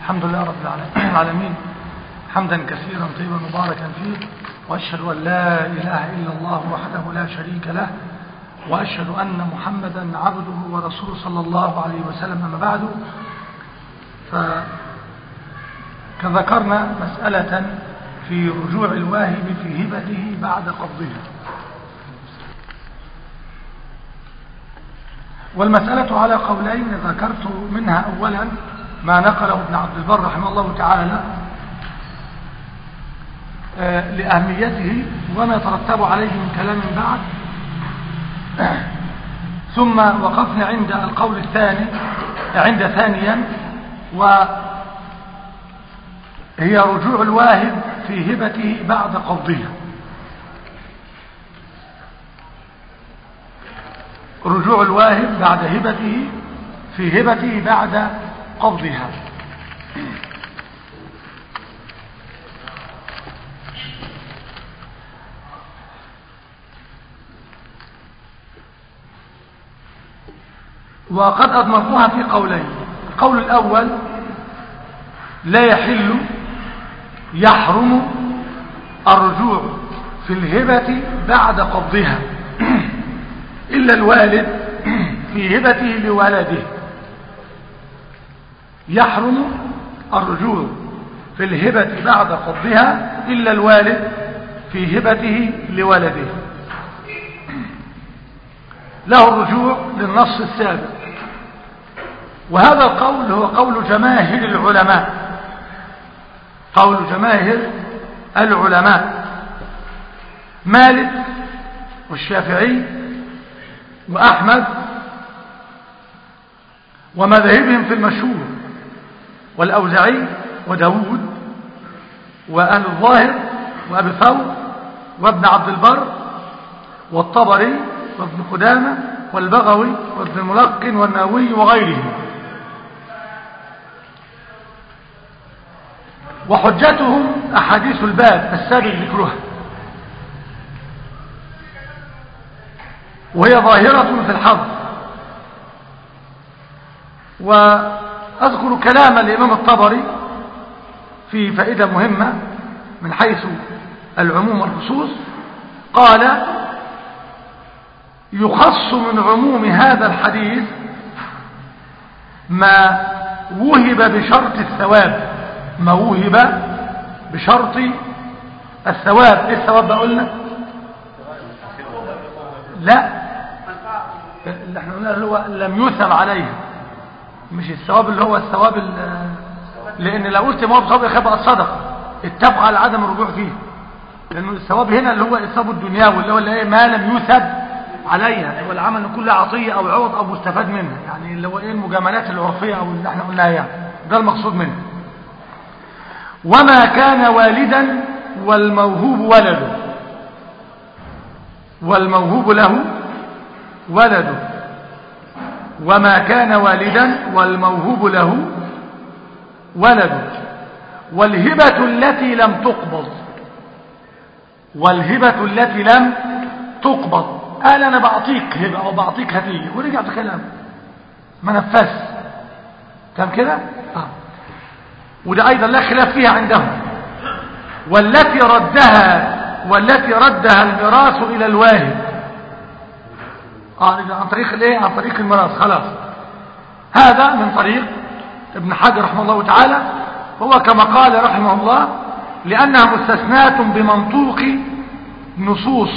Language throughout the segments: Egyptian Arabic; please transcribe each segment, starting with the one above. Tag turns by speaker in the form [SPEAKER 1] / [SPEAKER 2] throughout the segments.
[SPEAKER 1] الحمد لله رب العالمين حمدا كثيرا طيبا مباركا فيه وأشهد أن لا إله إلا الله وحده لا شريك له وأشهد أن محمدا عبده ورسوله صلى الله عليه وسلم أما بعد فكذكرنا مسألة في رجوع الواهب في هبته بعد قبضها والمسألة على قولين ذكرت منها أولا ما نقله ابن عبد البر رحمه الله تعالى لأهميته وما يترتب عليه من كلام بعد ثم وقفنا عند القول الثاني عند ثانيا وهي رجوع الواهب في هبته بعد قبضها رجوع الواهب بعد هبته في هبته بعد قبضها وقد أضمرتها في قولين القول الأول لا يحل يحرم الرجوع في الهبة بعد قبضها إلا الوالد في هبته لولده يحرم الرجوع في الهبة بعد قبضها إلا الوالد في هبته لولده له الرجوع للنص السابق وهذا القول هو قول جماهير العلماء قول جماهير العلماء مالك والشافعي وأحمد ومذاهبهم في المشهور والأوزعي وداود وأهل الظاهر وأبي ثور وابن عبد البر والطبري وابن قدامة والبغوي وابن الملقن والناوي وغيرهم وحجتهم أحاديث الباب السابق ذكرها وهي ظاهرة في الحظ وأذكر كلام الإمام الطبري في فائدة مهمة من حيث العموم والخصوص قال يخص من عموم هذا الحديث ما وهب بشرط الثواب ما وهب بشرط الثواب ايه الثواب بقى قلنا لا اللي احنا قلنا اللي هو لم يثب عليه مش الثواب اللي هو الثواب لان لو قلت ما هو بثواب يبقى الصدقه اتفق على عدم الرجوع فيه لانه الثواب هنا اللي هو الثواب الدنيوي اللي هو اللي ايه ما لم يثب عليها هو العمل كله عطيه او عوض او مستفاد منها يعني اللي هو ايه المجاملات العرفيه او اللي احنا قلناها يعني ده المقصود منه وما كان والدا والموهوب ولده والموهوب له ولده وما كان والدا والموهوب له ولده والهبة التي لم تقبض والهبة التي لم تقبض قال انا بعطيك هبة او بعطيك هدية ورجع بكلام ما نفذ تمام كده اه وده ايضا لا خلاف فيها عندهم والتي ردها والتي ردها الميراث الى الواهب اه عن طريق الايه عن طريق الميراث خلاص هذا من طريق ابن حجر رحمه الله تعالى هو كما قال رحمه الله لانها مستثناة بمنطوق نصوص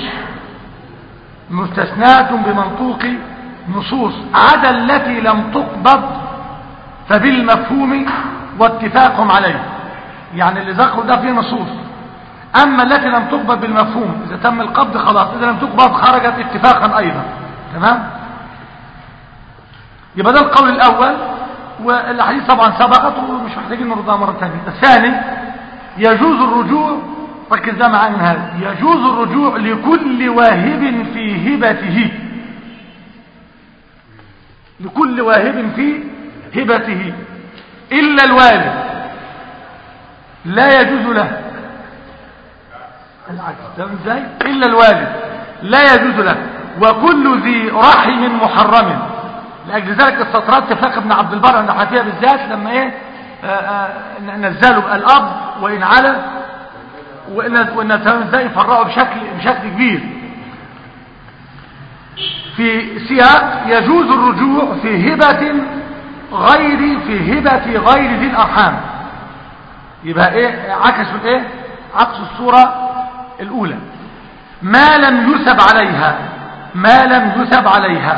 [SPEAKER 1] مستثناة بمنطوق نصوص عدا التي لم تقبض فبالمفهوم واتفاقهم عليه يعني اللي ذكروا ده فيه نصوص اما التي لم تقبض بالمفهوم اذا تم القبض خلاص اذا لم تقبض خرجت اتفاقا ايضا تمام يبقى ده القول الاول والاحاديث طبعا سبقت ومش محتاجين نردها مره ثانيه الثاني يجوز الرجوع ركز ده معايا من هذا يجوز الرجوع لكل واهب في هبته لكل واهب في هبته إلا الوالد لا يجوز له العكس ده ازاي إلا الوالد لا يجوز له وكل ذي رحم محرم لأجل ذلك استطراد اتفاق ابن عبد البر عند حنفية بالذات لما ايه نزلوا الأب وإن على وإن ازاي يفرقوا بشكل بشكل كبير في سياق يجوز الرجوع في هبة غير في هبة غير ذي الأرحام يبقى ايه عكسوا ايه عكسوا الصورة الأولى ما لم يسب عليها ما لم يسب عليها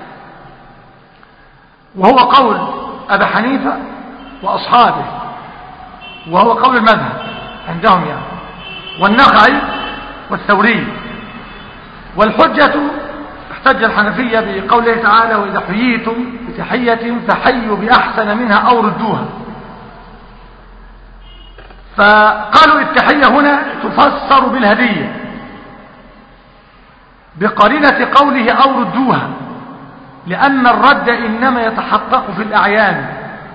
[SPEAKER 1] وهو قول أبي حنيفة وأصحابه وهو قول المذهب عندهم يعني والنخعي والثوري والحجة احتج الحنفية بقوله تعالى وإذا حييتم بتحية فحيوا بأحسن منها أو ردوها فقالوا التحية هنا تفسر بالهدية بقرينة قوله أو ردوها لأن الرد إنما يتحقق في الأعيان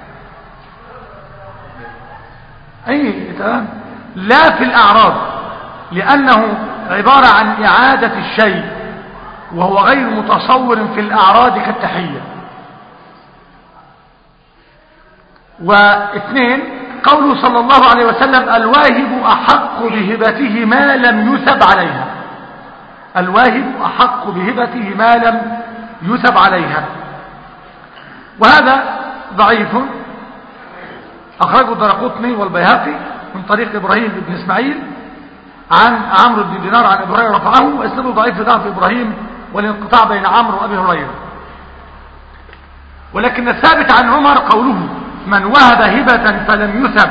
[SPEAKER 1] أي تمام لا في الأعراض لأنه عبارة عن إعادة الشيء وهو غير متصور في الأعراض كالتحية واثنين قوله صلى الله عليه وسلم الواهب أحق بهبته ما لم يثب عليها الواهب أحق بهبته ما لم يثب عليها وهذا ضعيف أخرجه الدرقطني والبيهقي من طريق إبراهيم بن إسماعيل عن عمرو بن دينار عن إبراهيم رفعه وإسناده ضعيف ضعف إبراهيم والانقطاع بين عمرو وأبي هريرة ولكن الثابت عن عمر قوله من وهب هبة فلم يثب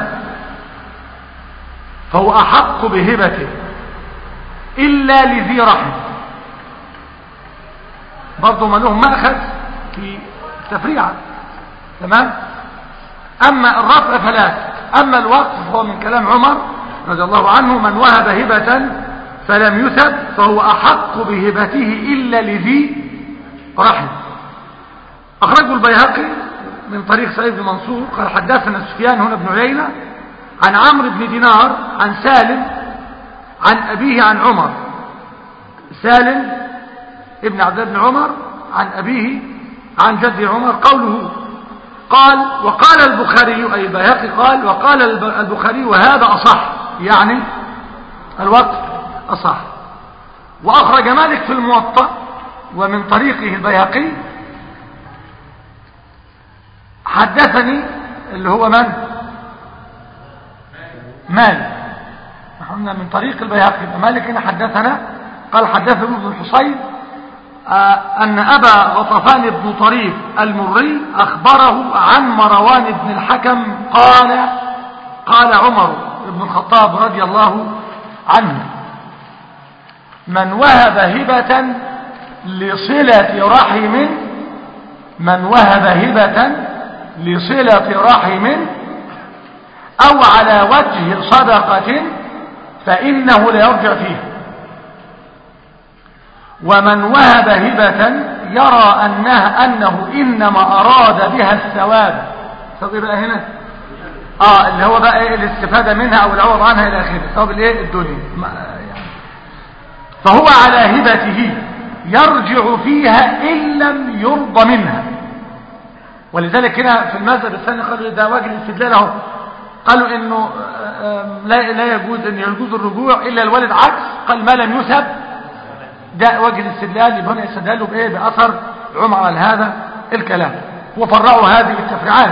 [SPEAKER 1] فهو أحق بهبته إلا لذي رحم برضو ما لهم مأخذ في التفريعة تمام أما الرفع فلا أما الوقف فهو من كلام عمر رضي الله عنه من وهب هبة فلم يثب فهو أحق بهبته إلا لذي رحم أخرجه البيهقي من طريق سعيد بن منصور قال حدثنا سفيان هنا بن عيينة عن عمرو بن دينار عن سالم عن أبيه عن عمر سالم ابن عبد الله بن عمر عن أبيه عن جد عمر قوله قال وقال البخاري أي البيهقي قال وقال البخاري وهذا أصح يعني الوقت أصح وأخرج مالك في الموطأ ومن طريقه البيهقي حدثني اللي هو من مالك قلنا من طريق البيهقي مالك هنا حدثنا قال حدثنا ابن الحصين آه أن أبا غطفان بن طريف المري أخبره عن مروان بن الحكم قال قال عمر بن الخطاب رضي الله عنه من وهب هبة لصلة رحم من وهب هبة لصلة رحم أو على وجه صدقة فإنه لا يرجع فيه ومن وهب هبة يرى أنها أنه إنما أراد بها الثواب صدق بقى هنا آه اللي هو بقى إيه الاستفادة منها أو العوض عنها إلى آخره ثواب الإيه الدنيا يعني فهو على هبته يرجع فيها إن لم يرضى منها ولذلك هنا في المذهب الثاني قالوا ده وجه الاستدلال اهو قالوا انه لا لا يجوز ان يجوز الرجوع الا الوالد عكس قال ما لم يسب ده وجه الاستدلال يبقى هنا استدلوا بايه باثر عمر على هذا الكلام وفرعوا هذه التفريعات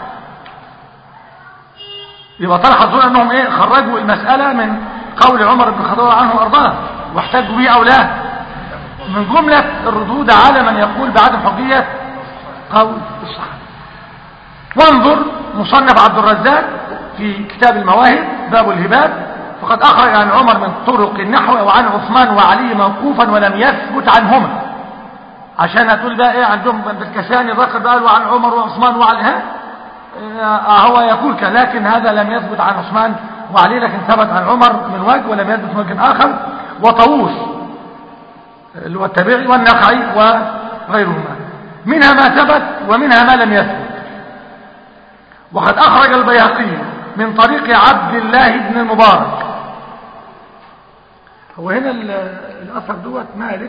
[SPEAKER 1] يبقى تلاحظون انهم ايه خرجوا المساله من قول عمر بن الخطاب عنه وارضاه واحتجوا به او لا من جمله الردود على من يقول بعدم حجيه قول الصحابه وانظر مصنف عبد الرزاق في كتاب المواهب باب الهباب فقد أخرج عن عمر من طرق النحو وعن عثمان وعلي موقوفا ولم يثبت عنهما عشان هتقول بقى ايه عندهم بالكساني ذكر بقى وعن عمر وعثمان وعلي ها آه هو يقول كده لكن هذا لم يثبت عن عثمان وعلي لكن ثبت عن عمر من وجه ولم يثبت من وجه آخر وطاووس اللي هو التابعي والنخعي وغيرهما منها ما ثبت ومنها ما لم يثبت وقد أخرج البيهقي من طريق عبد الله بن المبارك هو هنا الأثر دوت مالك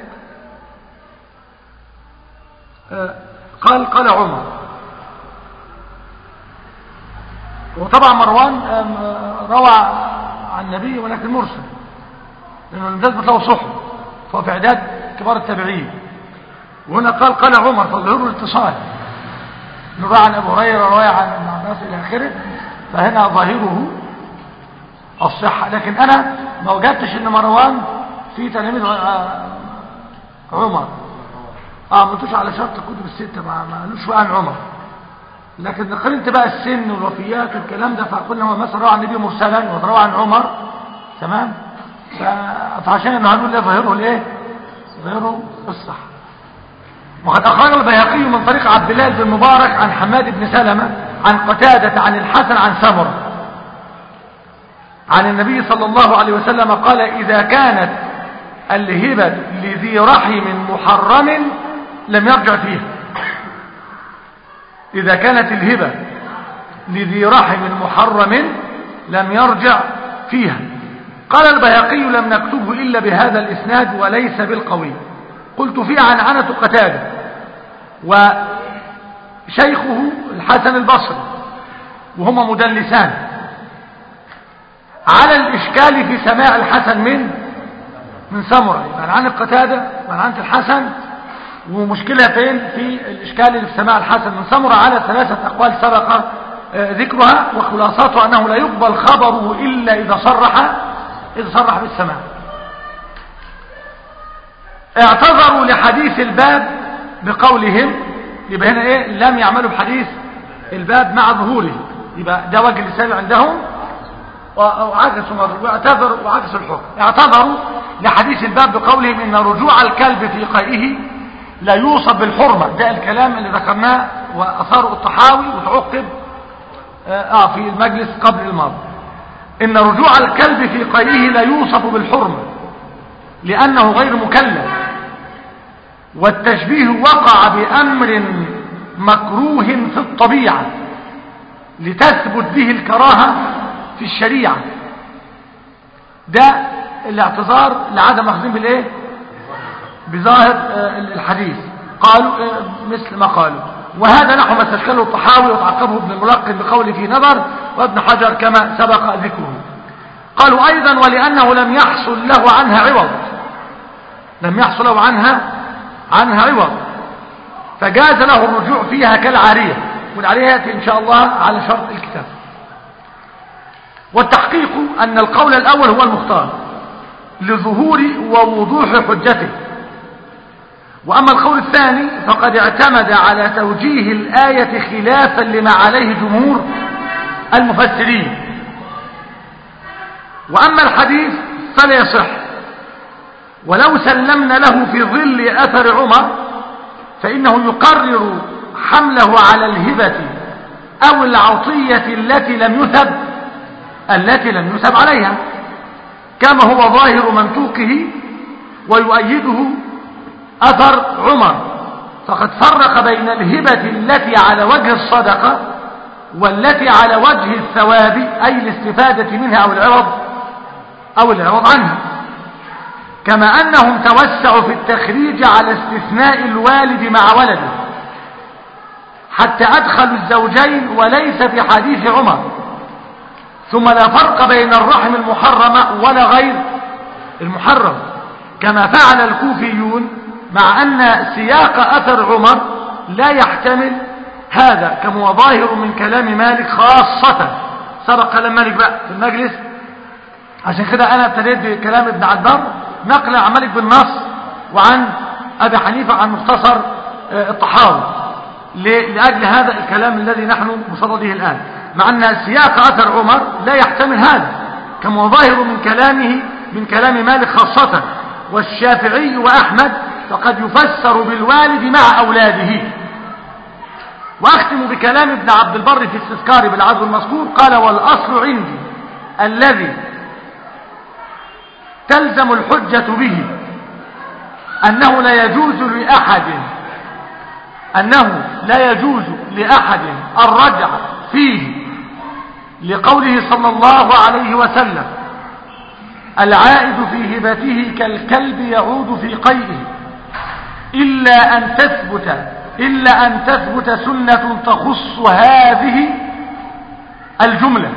[SPEAKER 1] قال قال عمر وطبعا مروان آم، آه، روى عن النبي ولكن مرسل لأنه لم تثبت له صحبة فهو في إعداد كبار التابعين وهنا قال قال عمر فظهر الاتصال روى عن أبو هريرة روى عن ابن عباس إلى آخره فهنا ظاهره الصحة لكن أنا ما وجدتش أن مروان في تلاميذ آه، عمر اه ما قلتوش على شرط الكتب الستة ما ما قالوش عن عمر لكن قرنت بقى السن والوفيات والكلام ده فقلنا هو مثلا روى عن النبي مرسلا وروى عن عمر تمام ف- فعشان انه هنقول ايه ظاهره الايه ظاهره الصح وقد اخرج البيهقي من طريق عبد الله بن مبارك عن حماد بن سلمة عن قتادة عن الحسن عن سمرة عن النبي صلى الله عليه وسلم قال إذا كانت الهبة لذي رحم محرم لم يرجع فيها إذا كانت الهبة لذي رحم محرم لم يرجع فيها قال البيهقي لم نكتبه إلا بهذا الإسناد وليس بالقوي قلت فيه عن عنة قتادة وشيخه الحسن البصري وهما مدلسان على الإشكال في سماع الحسن من من سمرة يبقى عن القتادة وعن عن الحسن ومشكلة فين في الإشكال اللي في سماع الحسن من سمرة على ثلاثة أقوال سبق آه، ذكرها وخلاصتها أنه لا يقبل خبره إلا إذا صرح إذا صرح بالسماع اعتذروا لحديث الباب بقولهم يبقى هنا ايه لم يعملوا بحديث الباب مع ظهوره يبقى ده وجه الاسلام عندهم وعكسوا مرة واعتذروا وعكسوا الحكم اعتذروا لحديث الباب بقولهم ان رجوع الكلب في قيئه لا يوصف بالحرمة ده الكلام اللي ذكرناه واثاره الطحاوي وتعقب اه في المجلس قبل الماضي ان رجوع الكلب في قيئه لا يوصف بالحرمة لانه غير مكلف والتشبيه وقع بامر مكروه في الطبيعة لتثبت به الكراهة في الشريعة ده الاعتذار لعدم اخذين بالايه بظاهر آه، الحديث قالوا آه، مثل ما قالوا وهذا نحو ما استشكله الطحاوي وتعقبه ابن الملقن بقوله في نظر وابن حجر كما سبق ذكره قالوا ايضا ولانه لم يحصل له عنها عوض لم يحصل له عنها عنها عوض فجاز له الرجوع فيها كالعارية والعارية يأتي إن شاء الله على شرط الكتاب والتحقيق أن القول الأول هو المختار لظهور ووضوح حجته وأما القول الثاني فقد اعتمد على توجيه الآية خلافا لما عليه جمهور المفسرين وأما الحديث فلا يصح ولو سلمنا له في ظل أثر عمر فإنه يقرر حمله على الهبة أو العطية التي لم يثب التي لم يثب عليها كما هو ظاهر منطوقه ويؤيده أثر عمر فقد فرق بين الهبة التي على وجه الصدقة والتي على وجه الثواب أي الاستفادة منها أو العوض أو العوض عنها كما أنهم توسعوا في التخريج على استثناء الوالد مع ولده حتى أدخلوا الزوجين وليس في حديث عمر ثم لا فرق بين الرحم المحرمة ولا غير المحرم كما فعل الكوفيون مع أن سياق أثر عمر لا يحتمل هذا كما هو ظاهر من كلام مالك خاصة سبق كلام مالك بقى في المجلس عشان كده أنا ابتديت بكلام ابن عدار نقل عن مالك بالنص وعن أبي حنيفة عن مختصر الطحاوي لأجل هذا الكلام الذي نحن بصدده الآن مع أن سياق أثر عمر لا يحتمل هذا كما هو ظاهر من كلامه من كلام مالك خاصة والشافعي وأحمد فقد يفسر بالوالد مع أولاده وأختم بكلام ابن عبد البر في استذكار بالعدو المذكور قال والأصل عندي الذي تلزم الحجة به أنه لا يجوز لأحد أنه لا يجوز لأحد الرجع فيه لقوله صلى الله عليه وسلم العائد في هبته كالكلب يعود في قيئه إلا أن تثبت إلا أن تثبت سنة تخص هذه الجملة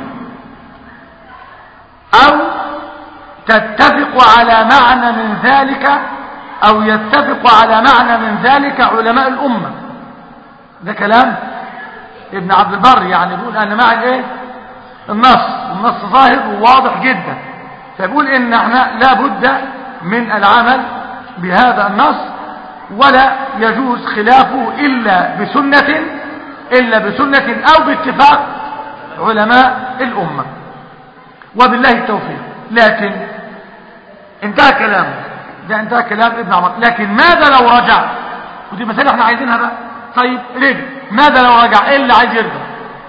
[SPEAKER 1] أو تتفق على معنى من ذلك أو يتفق على معنى من ذلك علماء الأمة ده كلام ابن عبد البر يعني يقول أن مع الايه النص النص ظاهر وواضح جدا فيقول ان احنا لا بد من العمل بهذا النص ولا يجوز خلافه إلا بسنة إلا بسنة أو باتفاق علماء الأمة وبالله التوفيق لكن انتهى كلامه ده انتهى كلام ابن عمر لكن ماذا لو رجع ودي مسألة احنا عايزينها بقى طيب رجع ماذا لو رجع ايه اللي عايز يرجع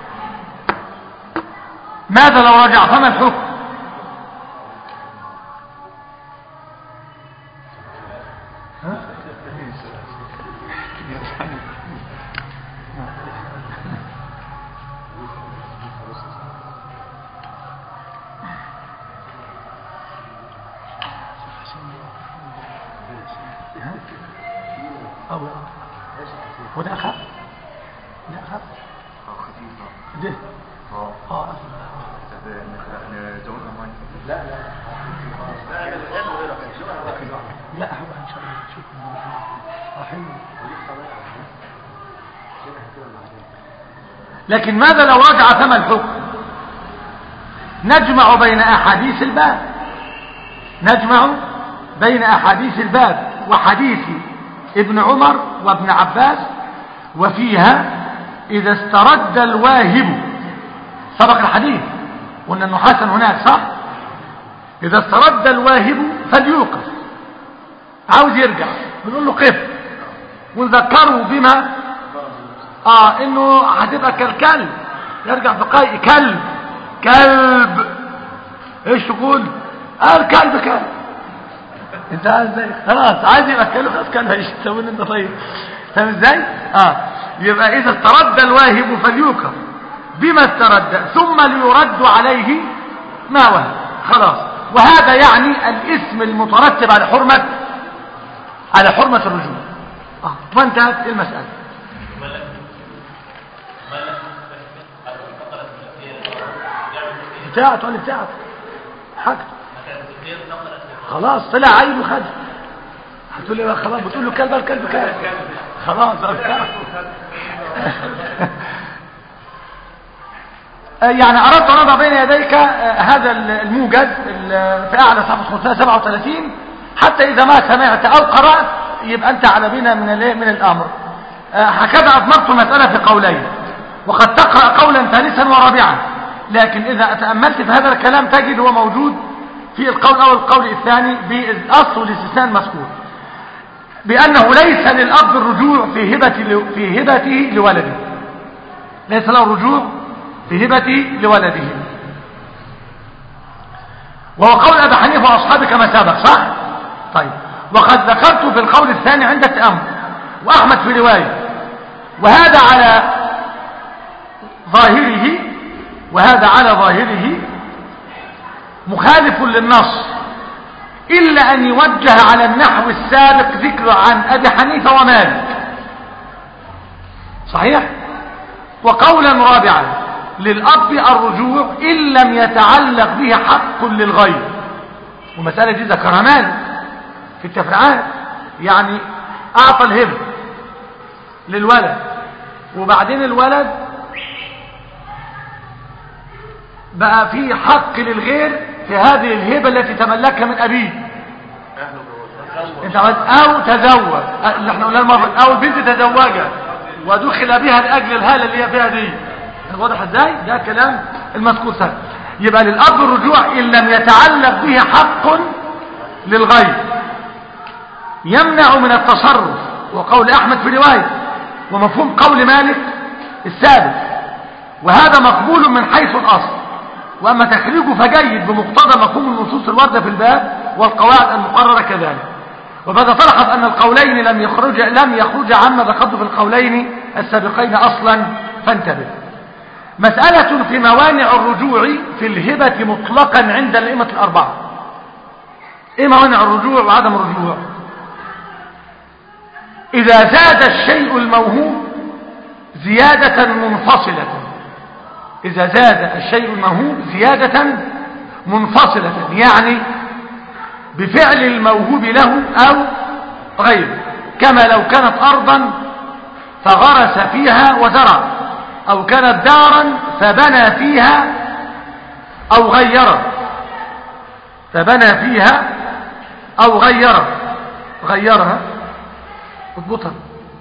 [SPEAKER 1] ماذا لو رجع فما الحكم أو وده أخف ده أخف ده اه
[SPEAKER 2] لا لا
[SPEAKER 1] لا هو ان شاء الله شوف اه حلو لكن ماذا لو رجع ثم الحكم نجمع بين احاديث الباب نجمع بين احاديث الباب وحديث ابن عمر وابن عباس وفيها اذا استرد الواهب سبق الحديث قلنا انه حسن هناك صح اذا استرد الواهب فليوقف عاوز يرجع بنقول له قف ونذكره بما اه انه هتبقى كالكلب يرجع في قيء كلب كلب ايش تقول قال كلب كلب انت عايز ازاي خلاص عايز يبقى كلب خلاص كلب ايش تسوي انت طيب فاهم ازاي اه يبقى اذا استرد الواهب فليوقف بما استرد ثم ليرد عليه ما وهب خلاص وهذا يعني الاسم المترتب على حرمة على حرمة الرجوع آه. وانتهت المسألة بتاعت ولا بتاعت حاجته خلاص طلع عيب وخد هتقول لي بقى خلاص بتقول له كلب الكلب كلب خلاص بقى بتاعت يعني أردت أن أضع بين يديك هذا الموجز في أعلى صفحة 537 حتى إذا ما سمعت أو قرأت يبقى أنت على بنا من من الأمر هكذا أضمرت المسألة في قولين وقد تقرأ قولا ثالثا ورابعا لكن إذا تأملت في هذا الكلام تجد هو موجود في القول أو القول الثاني بالأصل والاستثناء المذكور بأنه ليس للأب الرجوع في هبة في هبته لولده ليس له رجوع في هبته لولده وهو قول أبي حنيفة وأصحابه كما سبق صح؟ طيب وقد ذكرت في القول الثاني عند التأمل وأحمد في رواية وهذا على ظاهره وهذا على ظاهره مخالف للنص إلا أن يوجه على النحو السابق ذكر عن أبي حنيفة ومالك صحيح؟ وقولا رابعا للأب الرجوع إن لم يتعلق به حق للغير ومسألة دي ذكرها مالك في التفريعات يعني أعطى الهبة للولد وبعدين الولد بقى في حق للغير في هذه الهبة التي تملكها من أبيه انت او تزوج اللي احنا قلنا المره او البنت تزوجها ودخل بها لاجل الهاله اللي هي فيها دي واضح ازاي ده كلام المذكور سهل يبقى للاب الرجوع ان لم يتعلق به حق للغير يمنع من التصرف وقول احمد في روايه ومفهوم قول مالك السابق وهذا مقبول من حيث الاصل واما تخريجه فجيد بمقتضى مفهوم النصوص الوارده في الباب والقواعد المقرره كذلك وبدا تلحظ ان القولين لم يخرج لم يخرج عما ذكرته في القولين السابقين اصلا فانتبه مسألة في موانع الرجوع في الهبة مطلقا عند الأئمة الأربعة إيه موانع الرجوع وعدم الرجوع إذا زاد الشيء الموهوم زيادة منفصلة إذا زاد الشيء الموهوب زيادة منفصلة يعني بفعل الموهوب له أو غيره كما لو كانت أرضا فغرس فيها وزرع أو كانت دارا فبنى فيها أو غير فبنى فيها أو غير غيرها اضبطها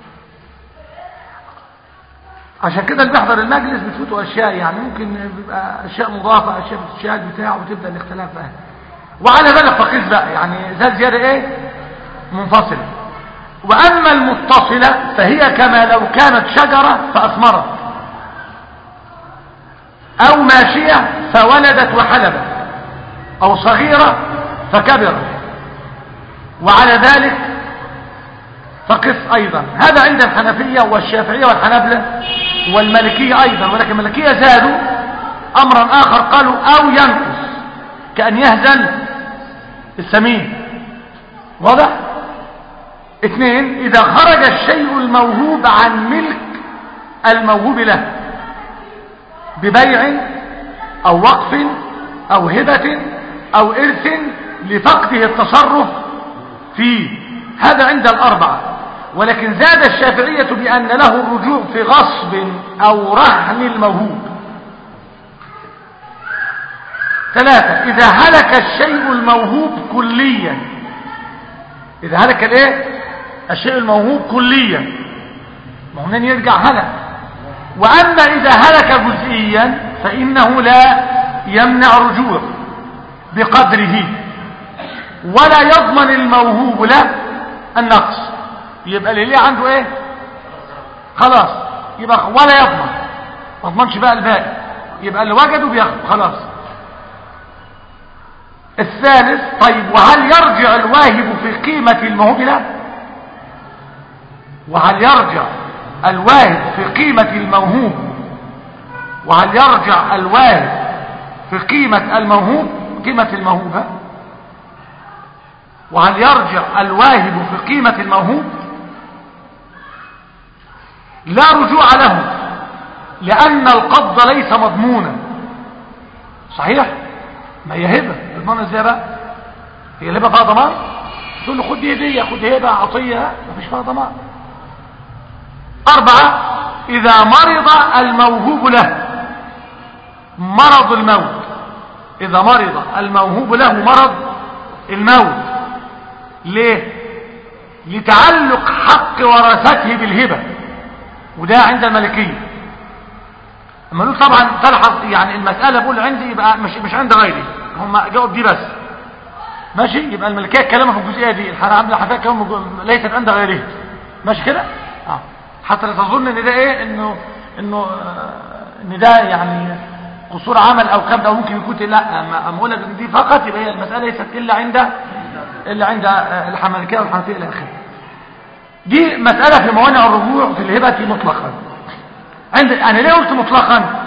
[SPEAKER 1] عشان كده اللي بيحضر المجلس بتفوتوا اشياء يعني ممكن بيبقى اشياء مضافه اشياء بتشال بتاع وتبدا الاختلاف بقى وعلى ذلك فقيس بقى يعني زاد زياده ايه منفصله واما المتصله فهي كما لو كانت شجره فاثمرت او ماشيه فولدت وحلبت او صغيره فكبرت وعلى ذلك فقس أيضا هذا عند الحنفية والشافعية والحنابلة والمالكية أيضا ولكن المالكية زادوا أمرا آخر قالوا أو ينقص كأن يهزن السمين واضح اثنين إذا خرج الشيء الموهوب عن ملك الموهوب له ببيع أو وقف أو هبة أو إرث لفقده التصرف فيه هذا عند الأربعة ولكن زاد الشافعية بأن له الرجوع في غصب أو رهن الموهوب ثلاثة إذا هلك الشيء الموهوب كليا إذا هلك الايه الشيء الموهوب كليا ما هو منين يرجع هلك وأما إذا هلك جزئيا فإنه لا يمنع رجوع بقدره ولا يضمن الموهوب له النقص يبقى اللي ليه عنده ايه خلاص يبقى ولا يضمن ما اضمنش بقى الباقي يبقى اللي وجده بياخد خلاص الثالث طيب وهل يرجع الواهب في قيمة الموهوب له وهل يرجع الواهب في قيمة الموهوب وهل يرجع الواهب في قيمة الموهوب قيمة الموهوبة وهل يرجع الواهب في قيمة الموهوب لا رجوع له لأن القبض ليس مضمونا صحيح ما هي هبة الضمان ازاي بقى هي الهبة فيها ضمان تقول له خد هدية خد هبة عطية ما فيش فيها ضمان أربعة إذا مرض الموهوب له مرض الموت إذا مرض الموهوب له مرض الموت ليه لتعلق حق ورثته بالهبة وده عند الملكية اما نقول طبعا تلحظ يعني المسألة بقول عندي يبقى مش, مش عند غيري هم جاوب دي بس ماشي يبقى الملكية كلامها في الجزئية دي الحنابلة حفاك كلام ليست عند غيره ماشي كده اه حتى لا تظن ان ده ايه انه انه آه ان ده يعني قصور عمل او كم ده ممكن يكون لا اما اقول لك ان دي فقط يبقى هي المسألة ليست الا عند اللي عند الحمالكية والحنفية الى اخره دي مسألة في موانع الرجوع في الهبة مطلقا عند انا ليه قلت مطلقا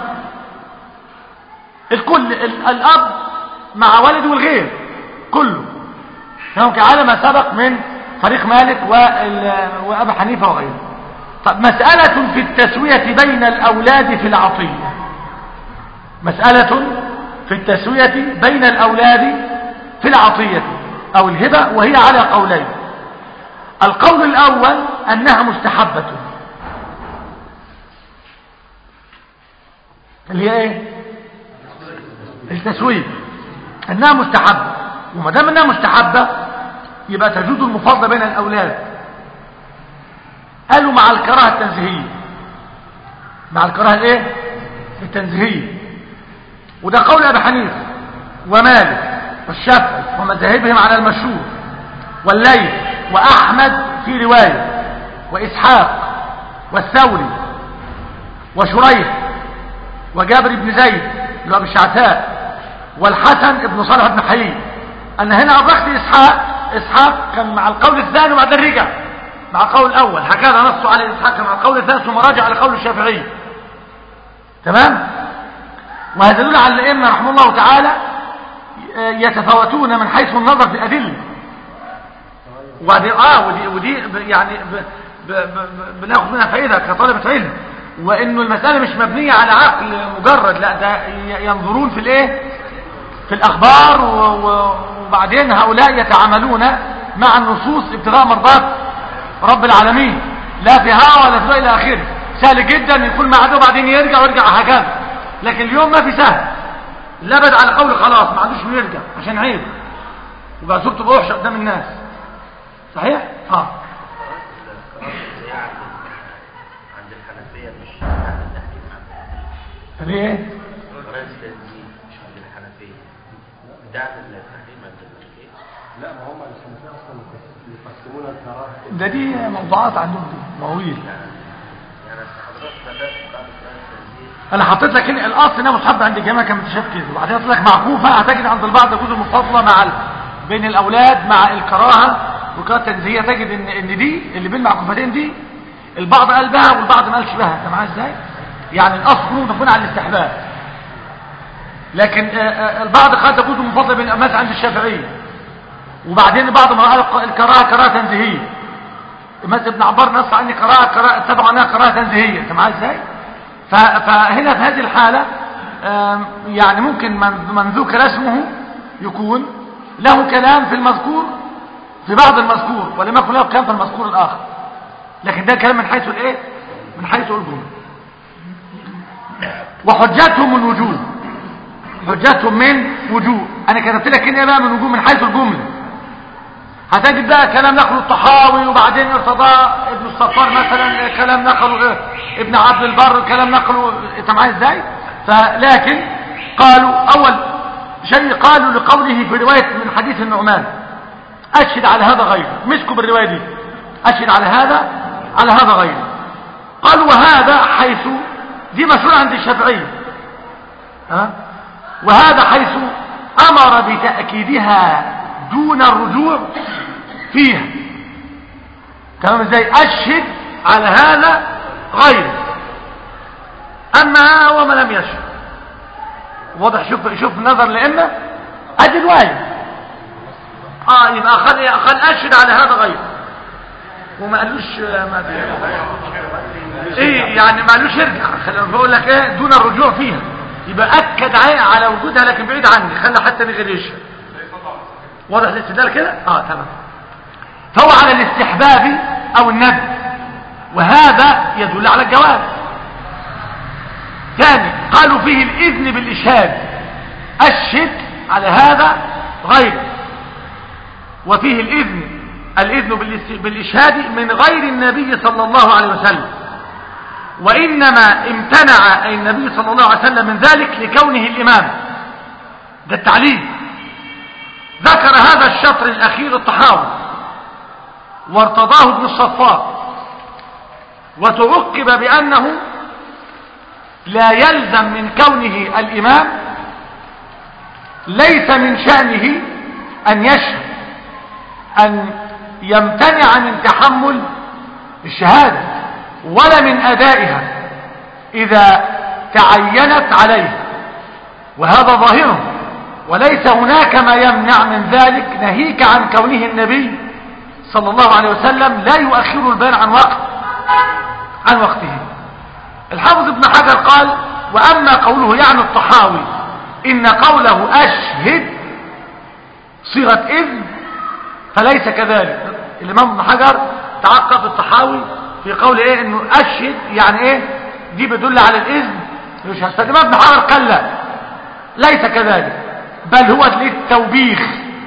[SPEAKER 1] الكل الاب مع والده والغير كله ممكن على ما سبق من فريق مالك وابا حنيفة وغيره طب مسألة في التسوية بين الأولاد في العطية مسألة في التسوية بين الأولاد في العطية أو الهبة وهي على قولين القول الأول أنها مستحبة اللي هي ايه التسوية أنها مستحبة وما دام أنها مستحبة يبقى تجود المفاضلة بين الأولاد قالوا مع الكراهة التنزيهية مع الكراهة الايه التنزيهية وده قول ابي حنيفه ومالك والشافعي ومذاهبهم على المشهور والليث واحمد في روايه واسحاق والثوري وشريح وجابر بن زيد اللي هو بالشعثاء والحسن بن صالح بن حي ان هنا ادركت اسحاق اسحاق كان مع القول الثاني وبعدين رجع مع القول الاول هكذا نص على اسحاق مع القول الثاني ثم رجع لقول الشافعي تمام وهذا يدل على الائمه رحمه الله تعالى يتفاوتون من حيث النظر في الادله ودي اه ودي ودي يعني ب ب ب بناخد منها فائده كطالبه علم وانه المسألة مش مبنية على عقل مجرد لا ده ينظرون في الايه في الاخبار و- و- وبعدين هؤلاء يتعاملون مع النصوص ابتغاء مرضات رب العالمين لا في هوا ولا في الى اخره سهل جدا يكون مع ده وبعدين يرجع ويرجع هكذا لكن اليوم ما في سهل لبد على قول خلاص ما عندوش انه يرجع عشان عيب وبقى صورته بقى وحشه قدام الناس صحيح اه
[SPEAKER 2] زي عند عند الحنفية مش عند التحريم عند
[SPEAKER 1] ليه
[SPEAKER 2] قرار التنزيل مش عند الحنفية ده عند التحريم عند المالكية
[SPEAKER 3] لا ما هم الحنفية اصلا يقسمون الكراهه
[SPEAKER 1] ده دي موضوعات عندهم دي مواويل
[SPEAKER 2] يعني حضرتك بدأت بعد قرار التنزيل
[SPEAKER 1] انا حطيت لك هنا الاصل انها مستحب عند الجماعه كان متشاف كده وبعدين حطيت لك معكوفه هتجد عند البعض يجوز المفاضله مع ال... بين الاولاد مع الكراهه والكراهه التنزيهيه تجد ان ان دي اللي بين المعكوفتين دي البعض قال بها والبعض ما قالش بها انت معايا ازاي يعني الاصل كله تكون على الاستحباب لكن آه، آه، البعض قد تجوز المفاضله بين الامات عند الشافعيه وبعدين بعض ما قال الكراهه كراهه تنزيهيه مثل ابن عبار نص عني قراءة قراءة تبع عنها قراءة تنزيهية انت معايا ازاي ف- فهنا في هذه الحالة آم، يعني ممكن من, من ذكر اسمه يكون له كلام في المذكور في بعض المذكور ولم يكن له كلام في المذكور الآخر لكن ده كلام من حيث الايه من حيث الجملة وحجتهم الوجوه حجتهم من وجوه انا كتبت لك هنا بقى من وجوه من حيث الجمله هتجد بقى كلام نقله الطحاوي وبعدين ارتضاه ابن الصفار مثلا كلام نقله إيه؟ ابن عبد البر كلام نقله انت معايا ازاي فلكن قالوا اول شيء قالوا لقوله في روايه من حديث النعمان اشهد على هذا غيره مسكوا بالروايه دي اشهد على هذا على هذا غيره قالوا وهذا حيث دي مشهوره عند الشافعيه ها وهذا حيث امر بتاكيدها دون الرجوع فيها تمام ازاي اشهد على هذا غير اما وما لم يشهد واضح شوف شوف نظر لإما ادي روايه اه يبقى خل خل اشهد على هذا غير وما قالوش ما ايه يعني ما قالوش ارجع خل- بقول لك ايه دون الرجوع فيها يبقى اكد على على وجودها لكن بعيد عني خلى حتى من غير يشهد واضح الاستدلال كده اه تمام فهو على الاستحباب او الندب وهذا يدل على الجواز ثاني قالوا فيه الاذن بالاشهاد اشهد على هذا غير وفيه الاذن الاذن بالاس- بالاشهاد من غير النبي صلى الله عليه وسلم وانما امتنع النبي صلى الله عليه وسلم من ذلك لكونه الامام ده التعليل ذكر هذا الشطر الأخير الطحاوي وارتضاه ابن الصفار وتعقب بأنه لا يلزم من كونه الإمام ليس من شأنه أن يشهد أن يمتنع من تحمل الشهادة ولا من أدائها إذا تعينت عليه وهذا ظاهره وليس هناك ما يمنع من ذلك ناهيك عن كونه النبي صلى الله عليه وسلم لا يؤخر البيان عن وقت عن وقته الحافظ ابن حجر قال وأما قوله يعني الطحاوي إن قوله أشهد صيغة إذن فليس كذلك الإمام ابن حجر تعقب الطحاوي في قول إيه إنه أشهد يعني إيه دي بدل على الإذن يشهد فالإمام ابن حجر قال لا ليس كذلك بل هو للتوبيخ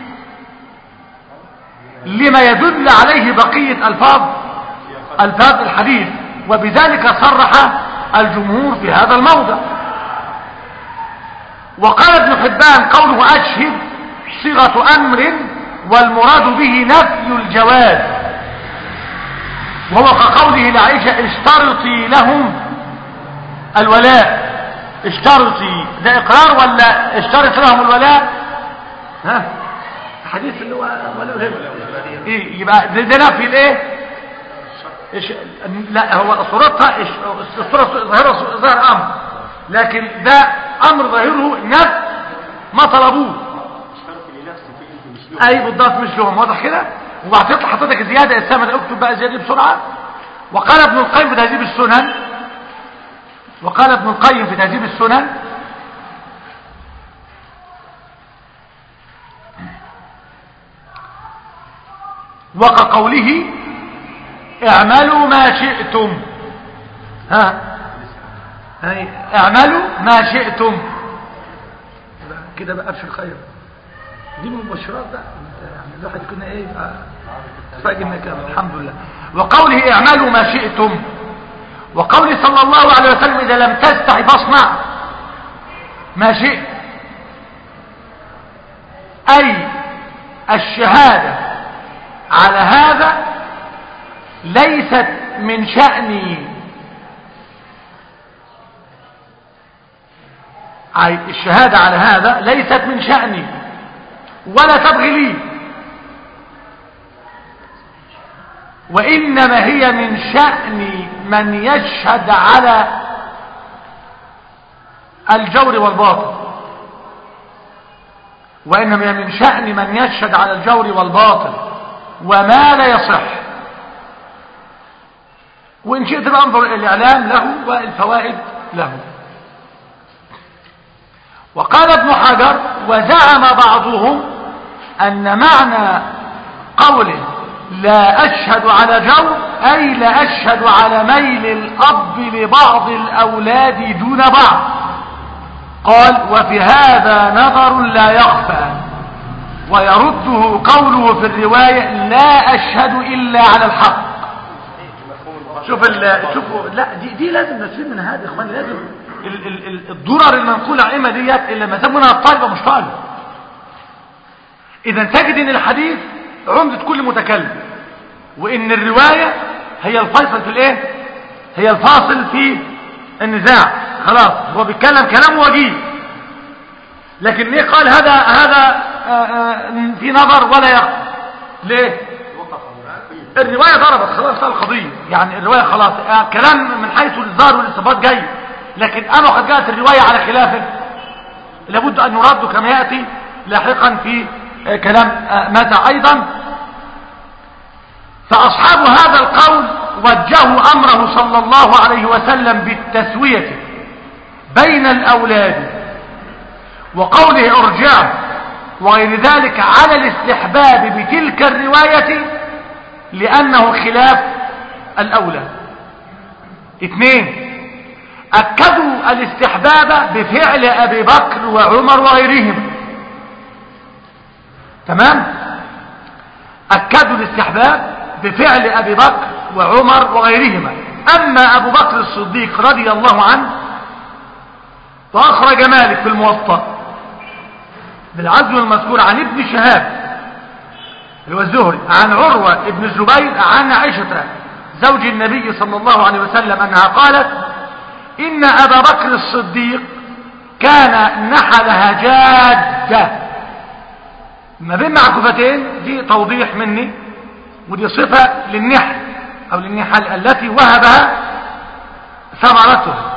[SPEAKER 1] لما يدل عليه بقية ألفاظ ألفاظ الحديث وبذلك صرح الجمهور في هذا الموضع وقال ابن حبان قوله أشهد صيغة أمر والمراد به نفي الجواز وهو كقوله لعائشة اشترطي لهم الولاء اشترطي ده اقرار ولا اشترط لهم الولاء ها الحديث اللي هو ولا الهبه ايه يبقى ده, ده نفي الايه إش... لا هو صورتها إش... الصوره ظاهره ظاهر امر لكن ده امر ظاهره نفي ما طلبوه
[SPEAKER 3] اشترط لنفسي في انت مش له
[SPEAKER 1] اي بالضبط مش لهم واضح كده وبعد تطلع حضرتك زياده الثمن اكتب بقى زياده بسرعه وقال ابن القيم في تهذيب السنن وقال ابن القيم في تهذيب السنن وكقوله اعملوا ما شئتم ها هاي اعملوا ما شئتم كده بقى ابشر خير دي من المبشرات بقى يعني الواحد كنا ايه فاجئنا كده الحمد لله وقوله اعملوا ما شئتم وقوله صلى الله عليه وسلم اذا لم تستحي فاصنع ما شئت اي الشهاده على هذا ليست من شأني أي الشهادة على هذا ليست من شأني ولا تبغي لي وإنما هي من شأن من يشهد على الجور والباطل وإنما هي من شأن من يشهد على الجور والباطل وما لا يصح وإن شئت بأنظر الإعلام له والفوائد له وقال ابن حجر وزعم بعضهم أن معنى قوله لا أشهد على جو أي لا أشهد على ميل الأب لبعض الأولاد دون بعض قال وفي هذا نظر لا يخفى ويرده قوله في الرواية لا أشهد إلا على الحق شوف ال شوفوا لا دي, دي لازم نسيب من هذا يا اخواني لازم ال ال ال الضرر المنقولة عما ديت اللي ما منها الطالبة مش طالب اذا تجد ان الحديث عمدة كل متكلم وان الرواية هي الفيصل في الايه هي الفاصل في النزاع خلاص هو بيتكلم كلام وجيه لكن ليه قال هذا هذا آآ آآ في نظر ولا يقف ليه الرواية ضربت خلاص القضية يعني الرواية خلاص آه كلام من حيث الظاهر والاستفاض جاي لكن أنا قد جاءت الرواية على خلافه لابد أن يرد كما يأتي لاحقا في آه كلام آه متى أيضا فأصحاب هذا القول وجهوا أمره صلى الله عليه وسلم بالتسوية بين الأولاد وقوله ارجعوا وغير ذلك على الاستحباب بتلك الرواية لأنه خلاف الأولى اثنين أكدوا الاستحباب بفعل أبي بكر وعمر وغيرهم تمام أكدوا الاستحباب بفعل أبي بكر وعمر وغيرهما أما أبو بكر الصديق رضي الله عنه فأخرج مالك في الموطأ بالعزم المذكور عن ابن شهاب اللي هو الزهري عن عروة ابن الزبير عن عائشة زوج النبي صلى الله عليه وسلم أنها قالت إن أبا بكر الصديق كان نحلها جادة ما بين معكوفتين دي توضيح مني ودي صفة للنحل أو للنحل التي وهبها ثمرتها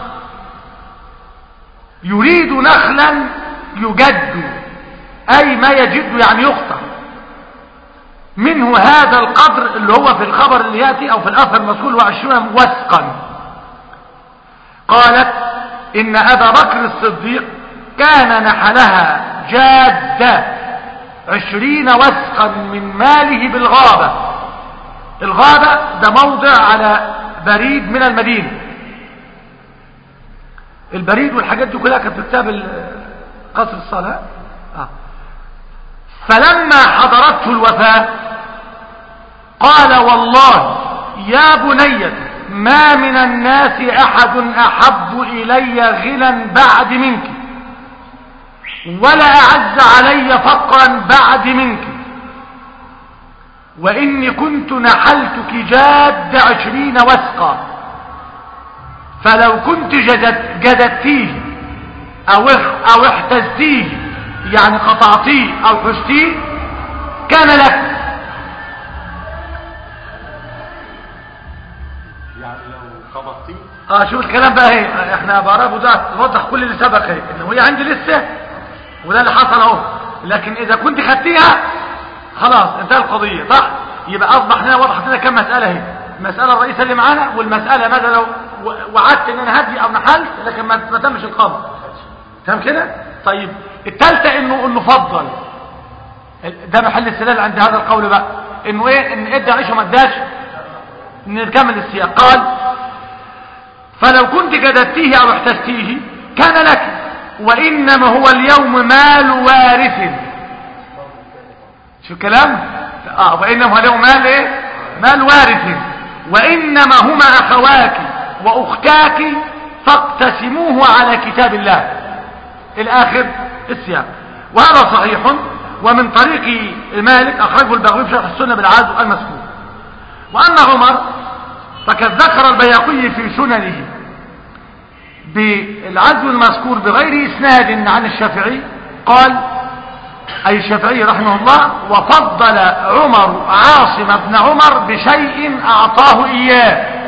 [SPEAKER 1] يريد نخلا يجد أي ما يجد يعني يقطع منه هذا القدر اللي هو في الخبر اللي يأتي أو في الأثر المذكور وعشرون وسقا قالت إن أبا بكر الصديق كان نحلها جادة عشرين وسقا من ماله بالغابة الغابة ده موضع على بريد من المدينة البريد والحاجات دي كلها كانت في كتاب قصر الصلاة آه. فلما حضرته الوفاة قال والله يا بنية ما من الناس أحد أحب إلي غنى بعد منك ولا أعز علي فقرا بعد منك وإني كنت نحلتك جاد عشرين وسقا فلو كنت جدد جددتيه أو, أو احتزتيه يعني قطعتيه أو حشتيه كان لك
[SPEAKER 3] يعني لو قبضتيه
[SPEAKER 1] اه شوف الكلام بقى اهي احنا بعرفه ده توضح كل اللي سبق اهي ان هي عندي لسه وده اللي حصل اهو لكن اذا كنت خدتيها خلاص انتهى القضية صح يبقى اصبح هنا وضحت لنا كم مسألة اهي المسألة الرئيسة اللي معانا والمسألة ماذا لو و- وعدت ان انا هدي او نحلت لكن ما ما تمش القبض تمام كده طيب الثالثه انه انه فضل ده محل السلال عند هذا القول بقى انه ايه ان ادى عيشه ما اداش نكمل السياق قال فلو كنت جددتيه او احتجتيه كان لك وانما هو اليوم مال وارث شو الكلام اه وانما هو اليوم مال ايه مال وارث وانما هما اخواك واختاك فاقتسموه على كتاب الله الاخر السياق وهذا صحيح ومن طريق مالك اخرجه البغوي في شرح السنه بالعزو المذكور واما عمر فقد ذكر البياقي في سننه بالعزو المذكور بغير اسناد عن الشافعي قال أي الشافعي رحمه الله وفضل عمر عاصم بن عمر بشيء أعطاه إياه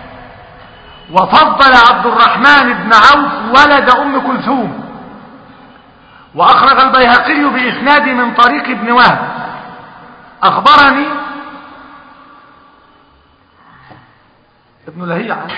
[SPEAKER 1] وفضل عبد الرحمن بن عوف ولد أم كلثوم وأخرج البيهقي بإسناد من طريق ابن وهب أخبرني ابن لهيعة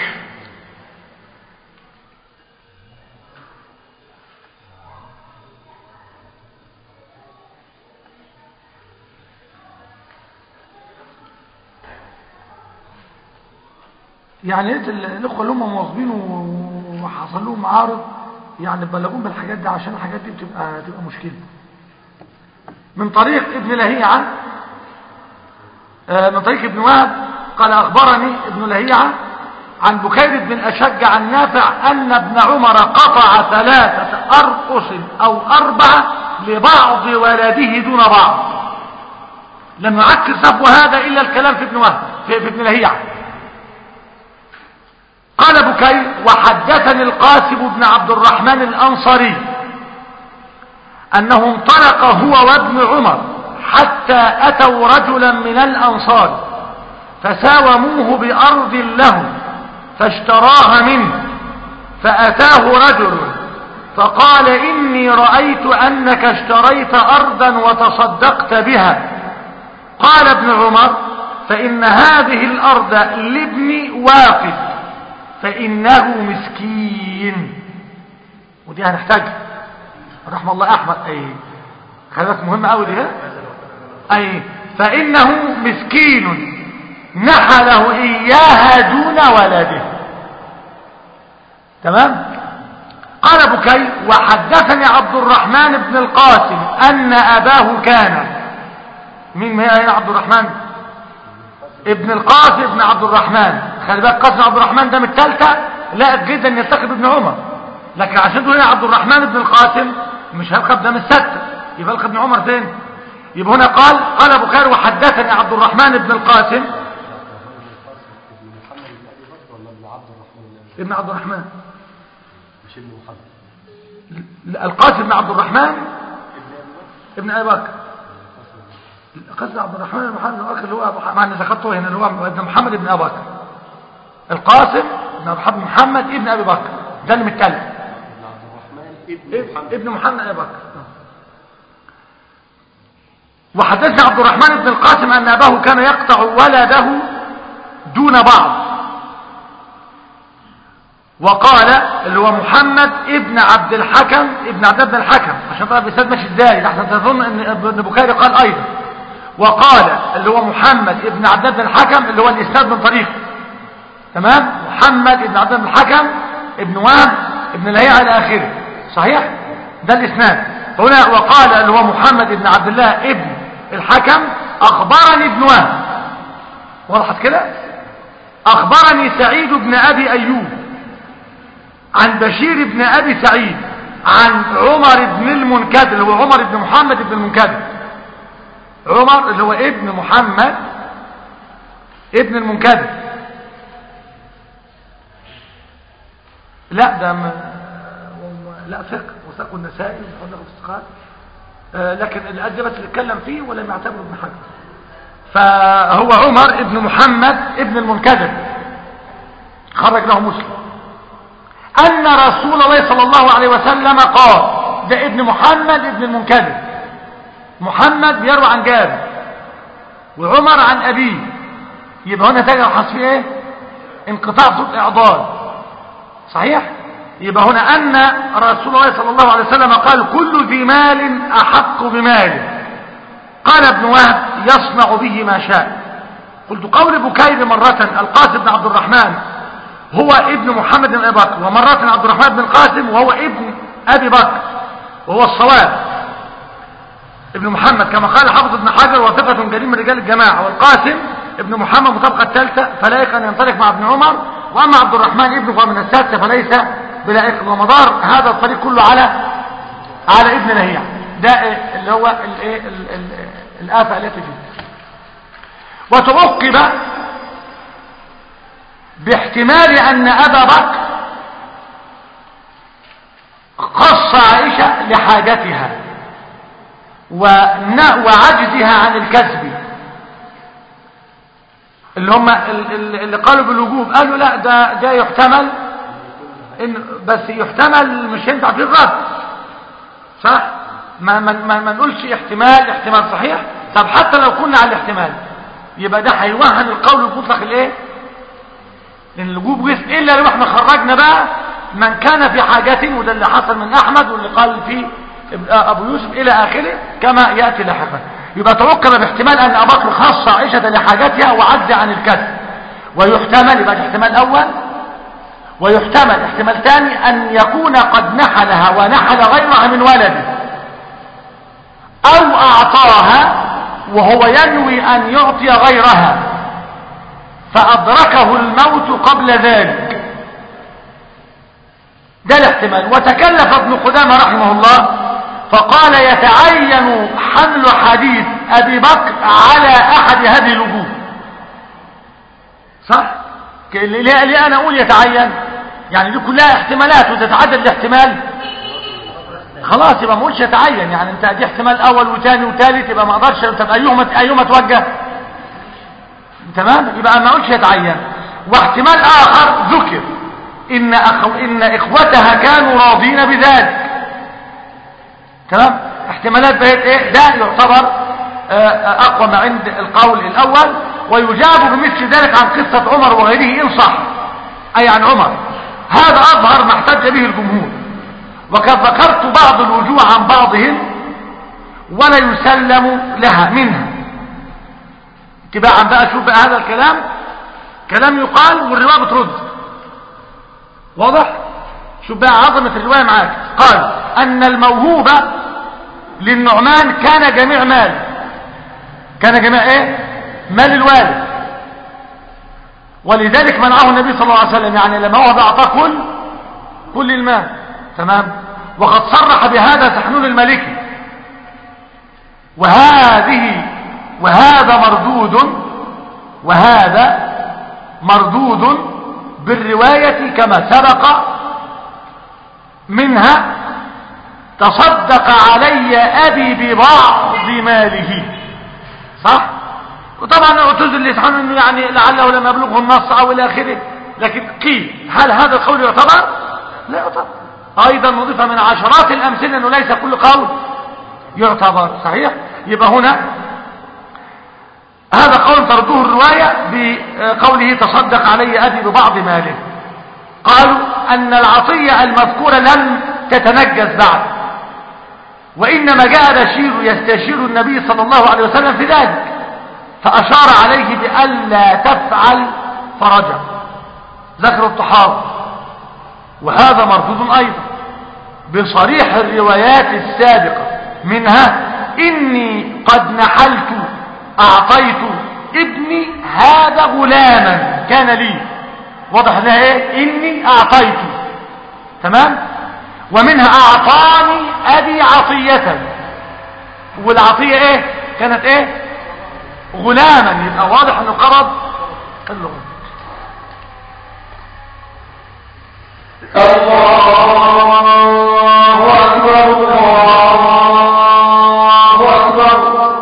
[SPEAKER 1] يعني ريت ال- الاخوه اللي هم مواظبين و- وحصل لهم معارض يعني بلغون بالحاجات دي عشان الحاجات دي بتبقى تبقى مشكله من طريق ابن لهيعه آه، من طريق ابن وهب قال اخبرني ابن لهيعه عن بكير بن اشج عن نافع ان ابن عمر قطع ثلاثه ارقص او اربعه لبعض ولده دون بعض لم يعكر سبب هذا الا الكلام في ابن وهب في, في ابن لهيعه قال بكير وحدثني القاسم بن عبد الرحمن الأنصاري أنه انطلق هو وابن عمر حتى أتوا رجلا من الأنصار فساوموه بأرض له فاشتراها منه فأتاه رجل فقال إني رأيت أنك اشتريت أرضا وتصدقت بها قال ابن عمر فإن هذه الأرض لابن واقف فإنه مسكين ودي هنحتاجها رحمة الله أحمد أي خلاص مهمة أوي دي ها؟ أي فإنه مسكين نحله إياها دون ولده تمام قال بكي وحدثني عبد الرحمن بن القاسم أن أباه كان مين هنا عبد الرحمن ابن القاسم ابن عبد الرحمن خلي بالك قاسم عبد الرحمن ده من الثالثه لا جدا يلتقي بابن عمر لكن عشان تقول هنا عبد الرحمن بن القاسم مش هيلقب ده من السته يبقى يلقب ابن عمر فين يبقى هنا قال قال ابو خير وحدثني عبد الرحمن بن القاسم
[SPEAKER 3] ابن محمد بن ابي بكر ولا ابن عبد الرحمن بن ابي
[SPEAKER 1] ابن عبد الرحمن
[SPEAKER 3] مش ابن محمد
[SPEAKER 1] لا، القاسم بن عبد الرحمن
[SPEAKER 3] ابن ابي بكر
[SPEAKER 1] ابن ابي بكر قاسم عبد الرحمن بن محمد بن ابي بكر اللي هو ابو مع ان ذكرته هنا اللي هو ابن محمد بن ابي بكر القاسم بن عبد الرحمن محمد ابن ابي بكر ده اللي متكلم
[SPEAKER 3] ابن عبد الرحمن ابن
[SPEAKER 1] ابن
[SPEAKER 3] محمد
[SPEAKER 1] ابن محمد ابي بكر وحدثني عبد الرحمن بن القاسم ان اباه كان يقطع ولده دون بعض وقال اللي هو محمد ابن عبد الحكم ابن عبد الله بن الحكم عشان تعرف الاسناد ماشي ازاي ده احسن تظن ان ابن بكير قال ايضا وقال اللي هو محمد ابن عبد الله بن الحكم اللي هو الاسناد من طريقه تمام محمد ابن عبد الله بن الحكم ابن وهب ابن لهيعة الى اخره صحيح ده الاسناد هنا وقال اللي هو محمد ابن عبد الله ابن الحكم اخبرني ابن وهب وضحت كده اخبرني سعيد بن ابي ايوب عن بشير بن ابي سعيد عن عمر بن المنكدر اللي هو عمر بن محمد بن المنكدر عمر اللي هو ابن محمد ابن المنكدر لا ده م... لا ثق وثق النسائي وثق الثقات آه لكن الأدب بس اللي اتكلم فيه ولم يعتبره ابن حجر فهو عمر ابن محمد ابن المنكدر خرج له مسلم أن رسول الله صلى الله عليه وسلم قال ده ابن محمد ابن المنكدر محمد بيروي عن جابر وعمر عن أبيه يبقى هنا تجد حصل فيه ايه انقطاع صوت إعضال صحيح يبقى هنا أن رسول الله صلى الله عليه وسلم قال كل ذي مال أحق بماله قال ابن وهب يصنع به ما شاء قلت قول بكير مرة القاسم بن عبد الرحمن هو ابن محمد بن أبي بكر ومرة عبد الرحمن بن القاسم وهو ابن أبي بكر وهو الصواب ابن محمد كما قال حافظ ابن حجر وثقة جليل من رجال الجماعة والقاسم ابن محمد مطابقة الثالثة فلائق أن ينطلق مع ابن عمر وأما عبد الرحمن ابنه فهو من السادسة فليس بلائق ومدار هذا الطريق كله على على ابن لهيع ده إيه اللي هو الايه ال- ال- الآفة التي فيه وتعقب باحتمال أن أبا بكر قص عائشة لحاجتها ون- وعجزها عن الكسب اللي هم ال- ال- اللي قالوا بالوجوب قالوا لا ده ده يحتمل إن بس يحتمل مش ينفع في الرد صح ما ما ما, ما نقولش احتمال احتمال صحيح طب حتى لو كنا على الاحتمال يبقى ده هيوهن القول المطلق الايه لان الوجوب جسم الا لو احنا خرجنا بقى من كان في حاجة وده اللي حصل من احمد واللي قال فيه ابو يوسف الى اخره كما ياتي لاحقا يبقى توكل باحتمال ان ابا بكر خص عائشه لحاجتها وعجز عن الكسب ويحتمل يبقى الاحتمال الاول ويحتمل احتمال ثاني ان يكون قد نحلها ونحل غيرها من ولده او اعطاها وهو ينوي ان يعطي غيرها فادركه الموت قبل ذلك ده الاحتمال وتكلف ابن قدامه رحمه الله فقال يتعين حمل حديث ابي بكر على احد هذه الوجوه صح ليه, ليه انا اقول يتعين يعني دي كلها احتمالات وتتعدد الاحتمال خلاص يبقى ما اقولش يتعين يعني انت دي احتمال اول وثاني وثالث يبقى ما اقدرش طب ايهما ايهما توجه تمام يبقى ما اقولش يتعين واحتمال اخر ذكر ان أخو ان اخوتها كانوا راضين بذلك تمام احتمالات بقت ايه ده يعتبر اقوى ما عند القول الاول ويجاب بمثل ذلك عن قصة عمر وغيره ان صح اي عن عمر هذا اظهر ما احتج به الجمهور وقد ذكرت بعض الوجوه عن بعضهم ولا يسلم لها منها اتباعا بقى شوف بقى هذا الكلام كلام يقال والرواية بترد واضح شوف بقى عظمة الرواية معاك قال ان الموهوب للنعمان كان جميع مال كان جميع ايه مال الوالد ولذلك منعه النبي صلى الله عليه وسلم يعني لما هو اعطاه كل كل المال تمام وقد صرح بهذا سحنون المالكي وهذه وهذا مردود وهذا مردود بالرواية كما سبق منها تصدق علي أبي ببعض ماله صح وطبعا اعتذر لسحان انه يعني لعله لم يبلغه النص او الى اخره لكن قيل هل هذا القول يعتبر لا يعتبر ايضا نضيف من عشرات الامثله انه ليس كل قول يعتبر صحيح يبقى هنا هذا قول ترده الرواية بقوله تصدق علي أبي ببعض ماله قالوا أن العطية المذكورة لم تتنجز بعد وإنما جاء بشير يستشير النبي صلى الله عليه وسلم في ذلك فأشار عليه بألا تفعل فرجع ذكر الطحاوي وهذا مردود أيضا بصريح الروايات السابقة منها إني قد نحلت أعطيت ابني هذا غلاما كان لي واضح لها ايه إني أعطيت تمام ومنها أعطاني أبي عطية والعطية ايه كانت ايه غلاما يبقى واضح انه قرض اللغة الله أكبر الله أكبر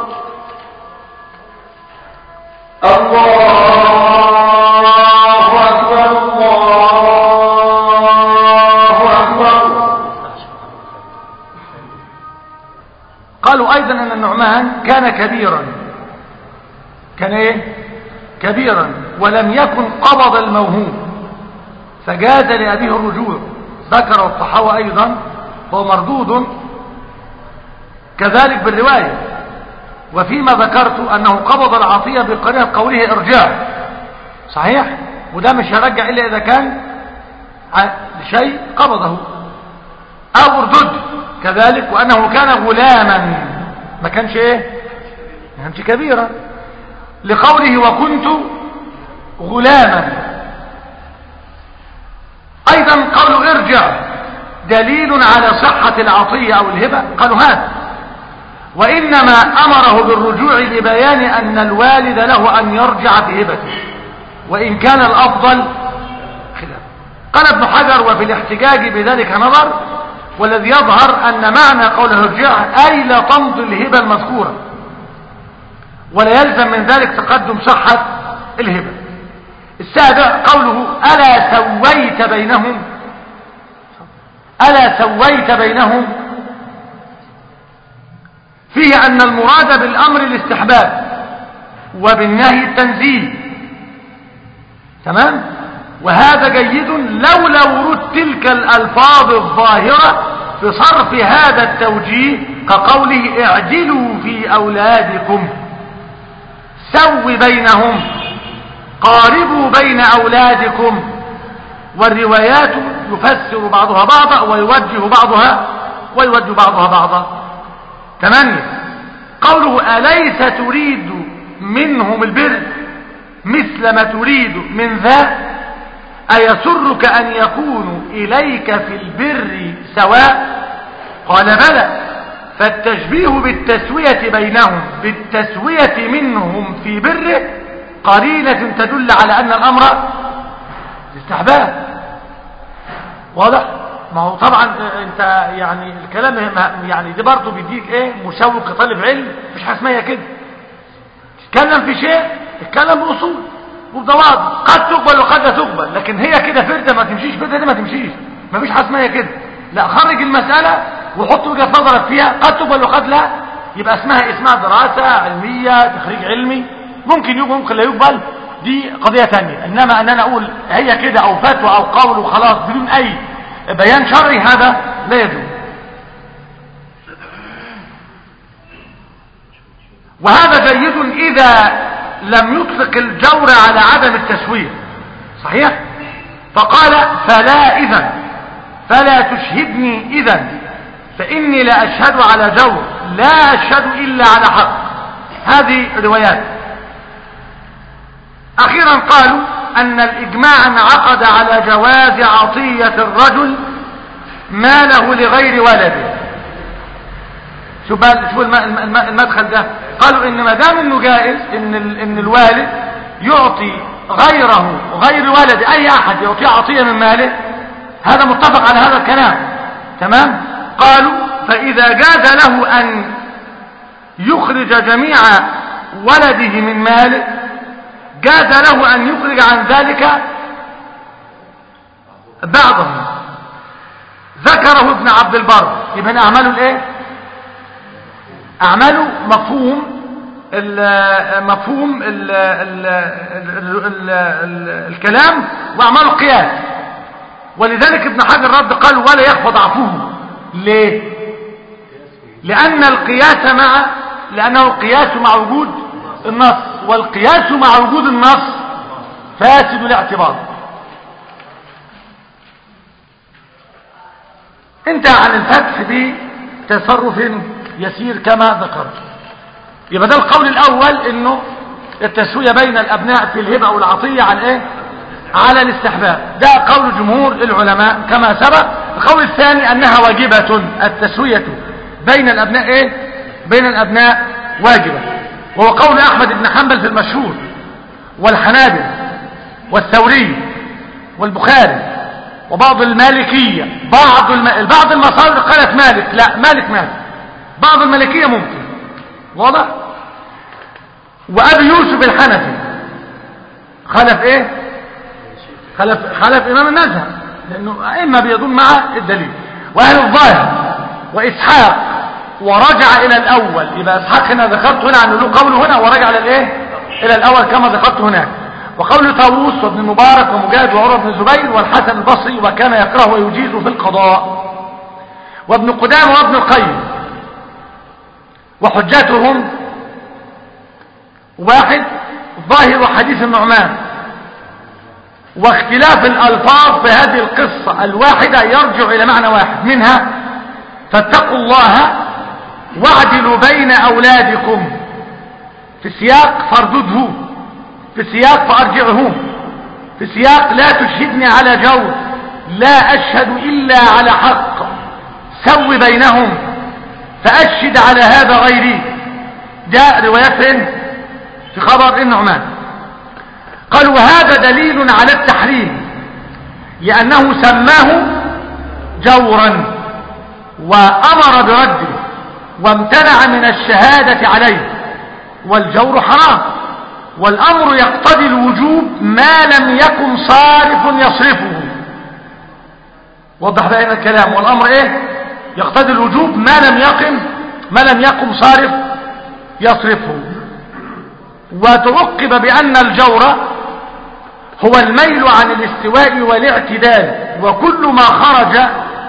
[SPEAKER 1] الله أكبر الله أكبر قالوا أيضا أن النعمان كان كبيرا كان إيه كبيرا ولم يكن قبض الموهوب فجاز لأبيه الرجوع ذكر الطحاوى أيضا فهو مردود كذلك بالرواية وفيما ذكرت أنه قبض العطية بقرينة قوله ارجاع صحيح وده مش هرجع إلا إذا كان ع- شيء قبضه أو اردد كذلك وأنه كان غلاما ما كانش إيه ما كانش كبيرا لقوله وكنت غلاما أيضا قالوا ارجع دليل على صحة العطية أو الهبة قالوا هذا وإنما أمره بالرجوع لبيان أن الوالد له أن يرجع بهبته وإن كان الأفضل خلاف قال ابن حجر وفي الاحتجاج بذلك نظر والذي يظهر أن معنى قوله ارجع أي لا تمضي الهبة المذكورة ولا يلزم من ذلك تقدم صحة الهبة السابع قوله ألا سويت بينهم ألا سويت بينهم فيه أن المراد بالأمر الاستحباب وبالنهي التنزيل تمام وهذا جيد لولا ورود تلك الألفاظ الظاهرة في صرف هذا التوجيه كقوله اعدلوا في أولادكم سو بينهم قاربوا بين أولادكم والروايات يفسر بعضها بعضا ويوجه بعضها ويوجه بعضها بعضا ثمانية قوله أليس تريد منهم البر مثل ما تريد من ذا أيسرك أن يكونوا إليك في البر سواء قال بلى فالتشبيه بالتسوية بينهم بالتسوية منهم في بره قرينة تدل على أن الأمر استحباب واضح ما هو طبعا انت يعني الكلام يعني دي برضه بيديك ايه مشوق كطالب علم مش حاجه اسمها كده تتكلم في شيء تتكلم باصول وبضوابط قد تقبل وقد لا تقبل لكن هي كده فرده ما تمشيش فرده دي ما تمشيش ما فيش حاجه اسمها كده لا خرج المساله وحط وجهه نظرك فيها قد تقبل وقد لا يبقى اسمها اسمها دراسه علميه تخريج علمي ممكن يقبل ممكن لا يقبل دي قضيه ثانيه انما ان انا اقول هي كده او فتوى او قول وخلاص بدون اي بيان شرعي هذا لا يجوز وهذا جيد إذا لم يطلق الجور على عدم التسوية صحيح فقال فلا إذا فلا تشهدني إذا فإني لا أشهد على جور لا أشهد إلا على حق هذه روايات أخيرا قالوا أن الإجماع انعقد على جواز عطية الرجل ماله لغير ولده شوف بقى شوف الم- الم- المدخل ده قالوا ان ما دام انه جائز ان ال- ان الوالد يعطي غيره غير ولد اي احد يعطيه عطيه من ماله هذا متفق على هذا الكلام تمام قالوا فاذا جاز له ان يخرج جميع ولده من ماله جاز له ان يخرج عن ذلك بعضه ذكره ابن عبد البر يبقى اعماله الايه اعماله مفهوم ال مفهوم ال ال ال ال ال الكلام واعماله قياس ولذلك ابن حجر رد قال ولا يخفض عفوه ليه لان القياس مع لانه القياس مع وجود النص والقياس مع وجود النص فاسد الاعتبار انتهى عن الفتح بتصرف يسير كما ذكرت يبقى ده القول الاول انه التسويه بين الابناء في الهبه او العطيه على ايه على الاستحباب ده قول جمهور العلماء كما سبق القول الثاني انها واجبه التسويه بين الابناء ايه بين الابناء واجبه وهو قول احمد بن حنبل في المشهور والحنابل والثوري والبخاري وبعض المالكيه بعض الم... بعض المصادر قالت مالك لا مالك مالك بعض الملكية ممكن واضح وأبي يوسف الحنفي خلف ايه خلف, خلف امام المذهب لانه اما بيضم مع الدليل واهل الظاهر واسحاق ورجع الى الاول يبقى اسحاق هنا ذكرت هنا عن له قوله هنا ورجع الى الايه الى الاول كما ذكرت هناك وقول طاووس وابن المبارك ومجاهد وعمر بن الزبير والحسن البصري وكان يكره ويجيز في القضاء وابن قدامه وابن القيم وحجتهم واحد ظاهر حديث النعمان واختلاف الألفاظ في هذه القصة الواحدة يرجع إلى معنى واحد منها فاتقوا الله واعدلوا بين أولادكم في سياق فاردده في سياق فأرجعه في سياق لا تشهدني على جور لا أشهد إلا على حق سو بينهم فأشهد على هذا غيري جاء روايات فين في خبر النعمان قال وهذا دليل على التحريم لأنه سماه جورا وأمر برده وامتنع من الشهادة عليه والجور حرام والأمر يقتضي الوجوب ما لم يكن صارف يصرفه وضح بقى هنا الكلام والأمر ايه يقتضي الوجوب ما لم يقم ما لم يقم صارف يصرفه وتعقب بأن الجور هو الميل عن الاستواء والاعتدال وكل ما خرج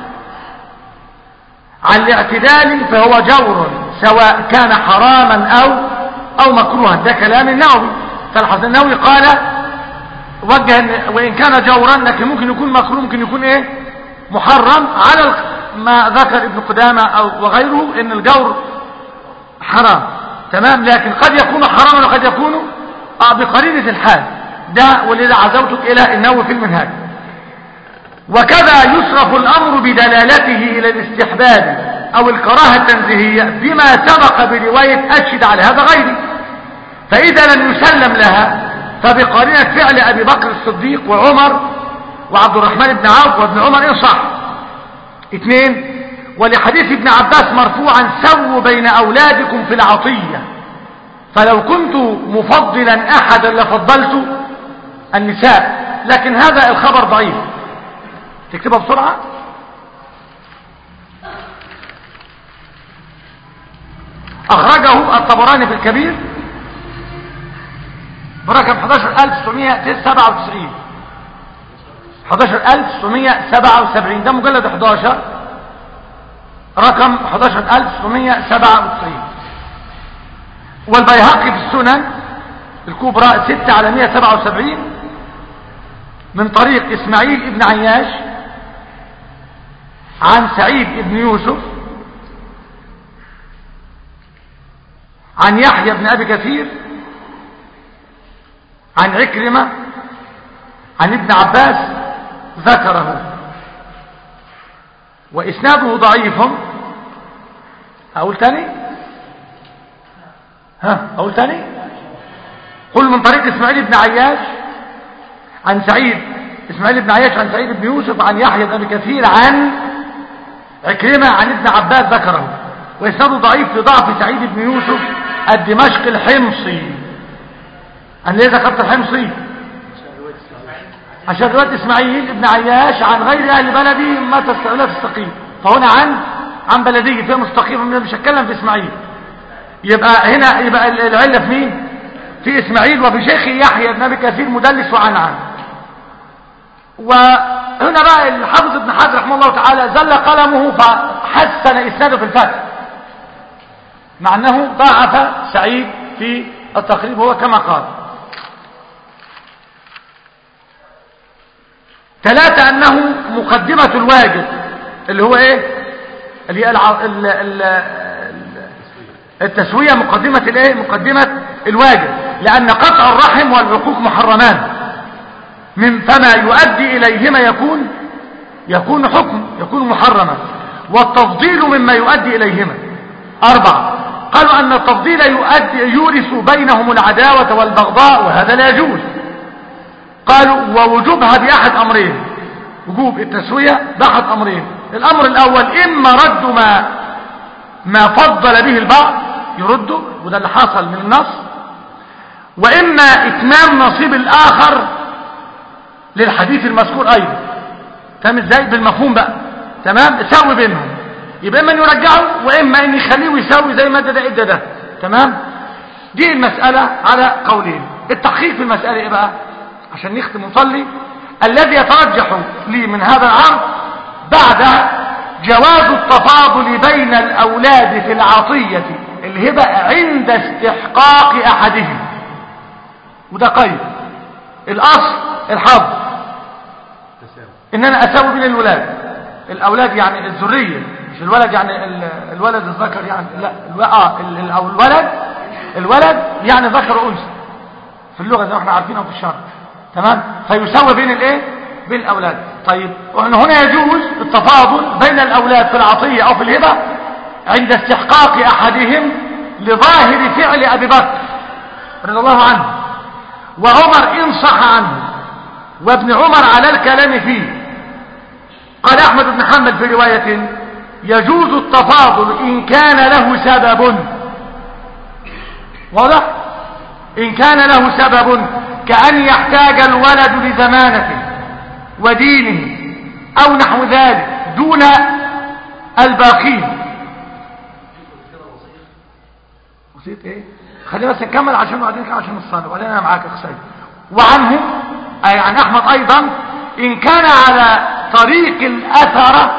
[SPEAKER 1] عن الاعتدال فهو جور سواء كان حراما أو أو مكروها ده كلام النووي فالحسن النووي قال وجه وإن كان جورا لكن ممكن يكون مكروه ممكن يكون إيه محرم على ما ذكر ابن قدامة أو وغيره إن الجور حرام تمام لكن قد يكون حراما وقد يكون آه بقرينة الحال ده ولذا عزوتك إلى النووي في المنهاج وكذا يصرف الأمر بدلالته إلى الاستحباب أو الكراهة التنزيهية بما سبق برواية أشهد على هذا غيري فإذا لم يسلم لها فبقرينة فعل أبي بكر الصديق وعمر وعبد الرحمن بن عوف وابن عمر إن صح اثنين ولحديث ابن عباس مرفوعا سووا بين أولادكم في العطية فلو كنت مفضلا أحدا لفضلت النساء لكن هذا الخبر ضعيف تكتبها بسرعة أخرجه الطبراني في الكبير برقم 11997 11977 ده مجلد 11 رقم 11997 والبيهقي في السنن الكبرى 6 على 177 من طريق إسماعيل ابن عياش عن سعيد ابن يوسف عن يحيى بن أبي كثير عن عكرمة عن ابن عباس ذكره وإسناده ضعيف أقول تاني ها أقول تاني قل من طريق إسماعيل بن عياش عن سعيد إسماعيل بن عياش عن سعيد بن يوسف عن يحيى بن أبي كثير عن عكرمة عن ابن عباس ذكره وإسناده ضعيف لضعف سعيد بن يوسف الدمشق الحمصي أنا ليه ذكرت الحمصي عشان رواية إسماعيل ابن عياش عن غير أهل بلدي ما تستغلها في السقيم فهنا عن عن بلدية فيها مستقيم مش هتكلم في إسماعيل يبقى هنا يبقى العلة في مين في إسماعيل وفي شيخ يحيى بن أبي كثير مدلس وعن عن وهنا بقى الحافظ ابن حجر رحمه الله تعالى زل قلمه فحسن إسناده في الفتح مع أنه ضاعف سعيد في التقريب هو كما قال ثلاثة أنه مقدمة الواجب اللي هو إيه اللي هي الع... ال... ال... التسوية مقدمة الإيه مقدمة الواجب لأن قطع الرحم والعقوق محرمان من فما يؤدي إليهما يكون يكون حكم يكون محرما والتفضيل مما يؤدي إليهما أربعة قالوا أن التفضيل يؤدي يورث بينهم العداوة والبغضاء وهذا لا يجوز قالوا ووجوبها بأحد أمرين وجوب التسوية بأحد أمرين الأمر الأول إما رد ما ما فضل به البعض يرده وده اللي حصل من النص وإما إتمام نصيب الآخر للحديث المذكور أيضا فاهم ازاي بالمفهوم بقى تمام سوي بينهم يبقى اما ان يرجعه واما ان يخليه ويساوي زي ما ده ده ادى ده تمام دي المسألة على قولين التحقيق في المسألة ايه بقى عشان نختم ونصلي الذي يترجح لي من هذا العرض بعد جواز التفاضل بين الأولاد في العطية الهبة عند استحقاق أحدهم وده قيد الأصل الحظ
[SPEAKER 3] تساوي
[SPEAKER 1] ان انا اساوي بين الولاد الاولاد يعني الذريه مش الولد يعني ال- الولد الذكر يعني لا الو... اه ال... ال- او الولد الولد يعني ذكر وانثى في اللغه زي ما احنا عارفينها في الشرع تمام فيساوي بين الايه بين الاولاد طيب وهنا هنا يجوز التفاضل بين الاولاد في العطيه او في الهبه عند استحقاق احدهم لظاهر فعل ابي بكر رضي الله عنه وعمر ان صح عنه وابن عمر على الكلام فيه قال أحمد بن حنبل في رواية يجوز التفاضل إن كان له سبب واضح إن كان له سبب كأن يحتاج الولد لزمانته ودينه أو نحو ذلك دون الباقين وصيت ايه خلينا بس نكمل عشان بعدين كده عشان الصلاه وبعدين انا معاك يا اخ سيد وعنه اي عن احمد ايضا ان كان على طريق الاثر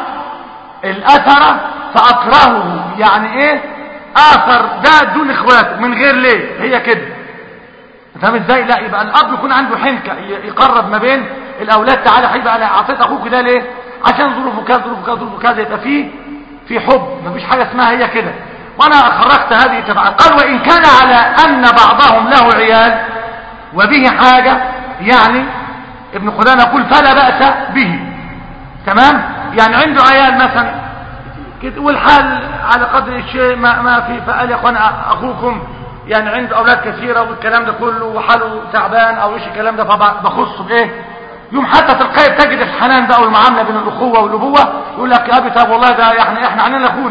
[SPEAKER 1] الاثر فاكرهه يعني ايه اثر ده دون اخواته من غير ليه هي كده فاهم ازاي لا يبقى الاب يكون عنده حنكه ي- يقرب ما بين الاولاد تعالى يا حبيبي انا اعطيت اخوك ده ليه عشان ظروفه كذا ظروفه كذا ظروفه كذا يبقى فيه في حب مفيش حاجه اسمها هي كده وانا خرجت هذه تبع قال وان كان على ان بعضهم له عيال وبه حاجه يعني ابن قدامه يقول فلا باس به تمام يعني عنده عيال مثلا كده والحال على قدر الشيء ما, ما في فقال يا اخوان اخوكم يعني عنده اولاد كثيره والكلام ده كله وحاله تعبان او ايش الكلام ده فبخصه بايه يوم حتى تلقائي تجد الحنان بقى والمعامله بين الاخوه والابوه يقول لك يا ابي طب والله ده يعني احنا عننا اخونا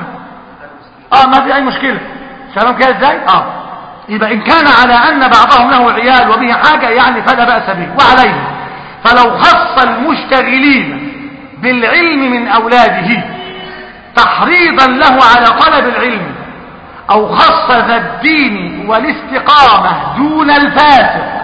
[SPEAKER 1] اه ما في اي مشكله تمام كده ازاي اه يبقى ان كان على ان بعضهم له عيال وبه حاجه يعني فلا باس به وعليه فلو خص المشتغلين بالعلم من اولاده تحريضا له على طلب العلم او خص ذا الدين والاستقامه دون الفاسق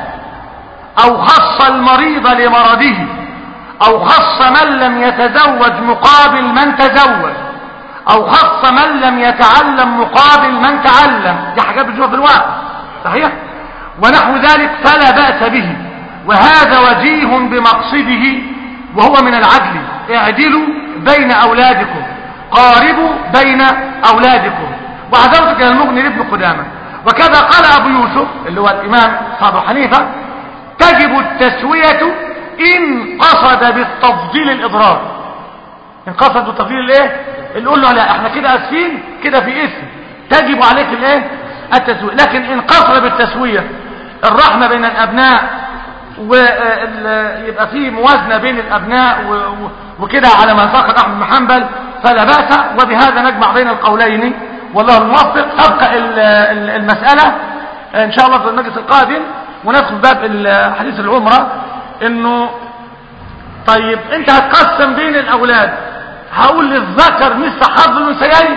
[SPEAKER 1] او خص المريض لمرضه او خص من لم يتزوج مقابل من تزوج او خص من لم يتعلم مقابل من تعلم دي حاجات بنشوفها في الواقع صحيح ونحو ذلك فلا بأس به وهذا وجيه بمقصده وهو من العدل اعدلوا بين اولادكم قاربوا بين اولادكم وعزوتك الى المغني لابن قدامه وكذا قال ابو يوسف اللي هو الامام ابو حنيفه تجب التسويه ان قصد بالتفضيل الاضرار ان قصد بالتفضيل الايه نقول له لا احنا كده اسفين كده في اسم تجب عليك الايه التسويه لكن ان قصد بالتسويه الرحمه بين الابناء ويبقى في موازنه بين الابناء و- و- وكده على ما ذكر احمد بن حنبل فلا باس وبهذا نجمع بين القولين والله الموفق تبقى ال- ال- المساله ان شاء الله في المجلس القادم وندخل باب ال- حديث العمره انه طيب انت هتقسم بين الاولاد هقول للذكر مثل حظ الانثيين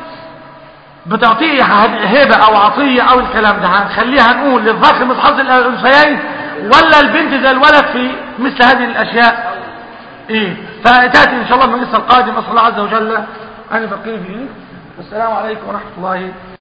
[SPEAKER 1] بتعطيه هبه او عطيه او الكلام ده هنخليها نقول للذكر مثل حظ الانثيين ولا البنت زي الولد في مثل هذه الاشياء ايه فتاتي ان شاء الله المجلس القادم اسال الله عز وجل ان يفقهني فيه السلام عليكم ورحمه الله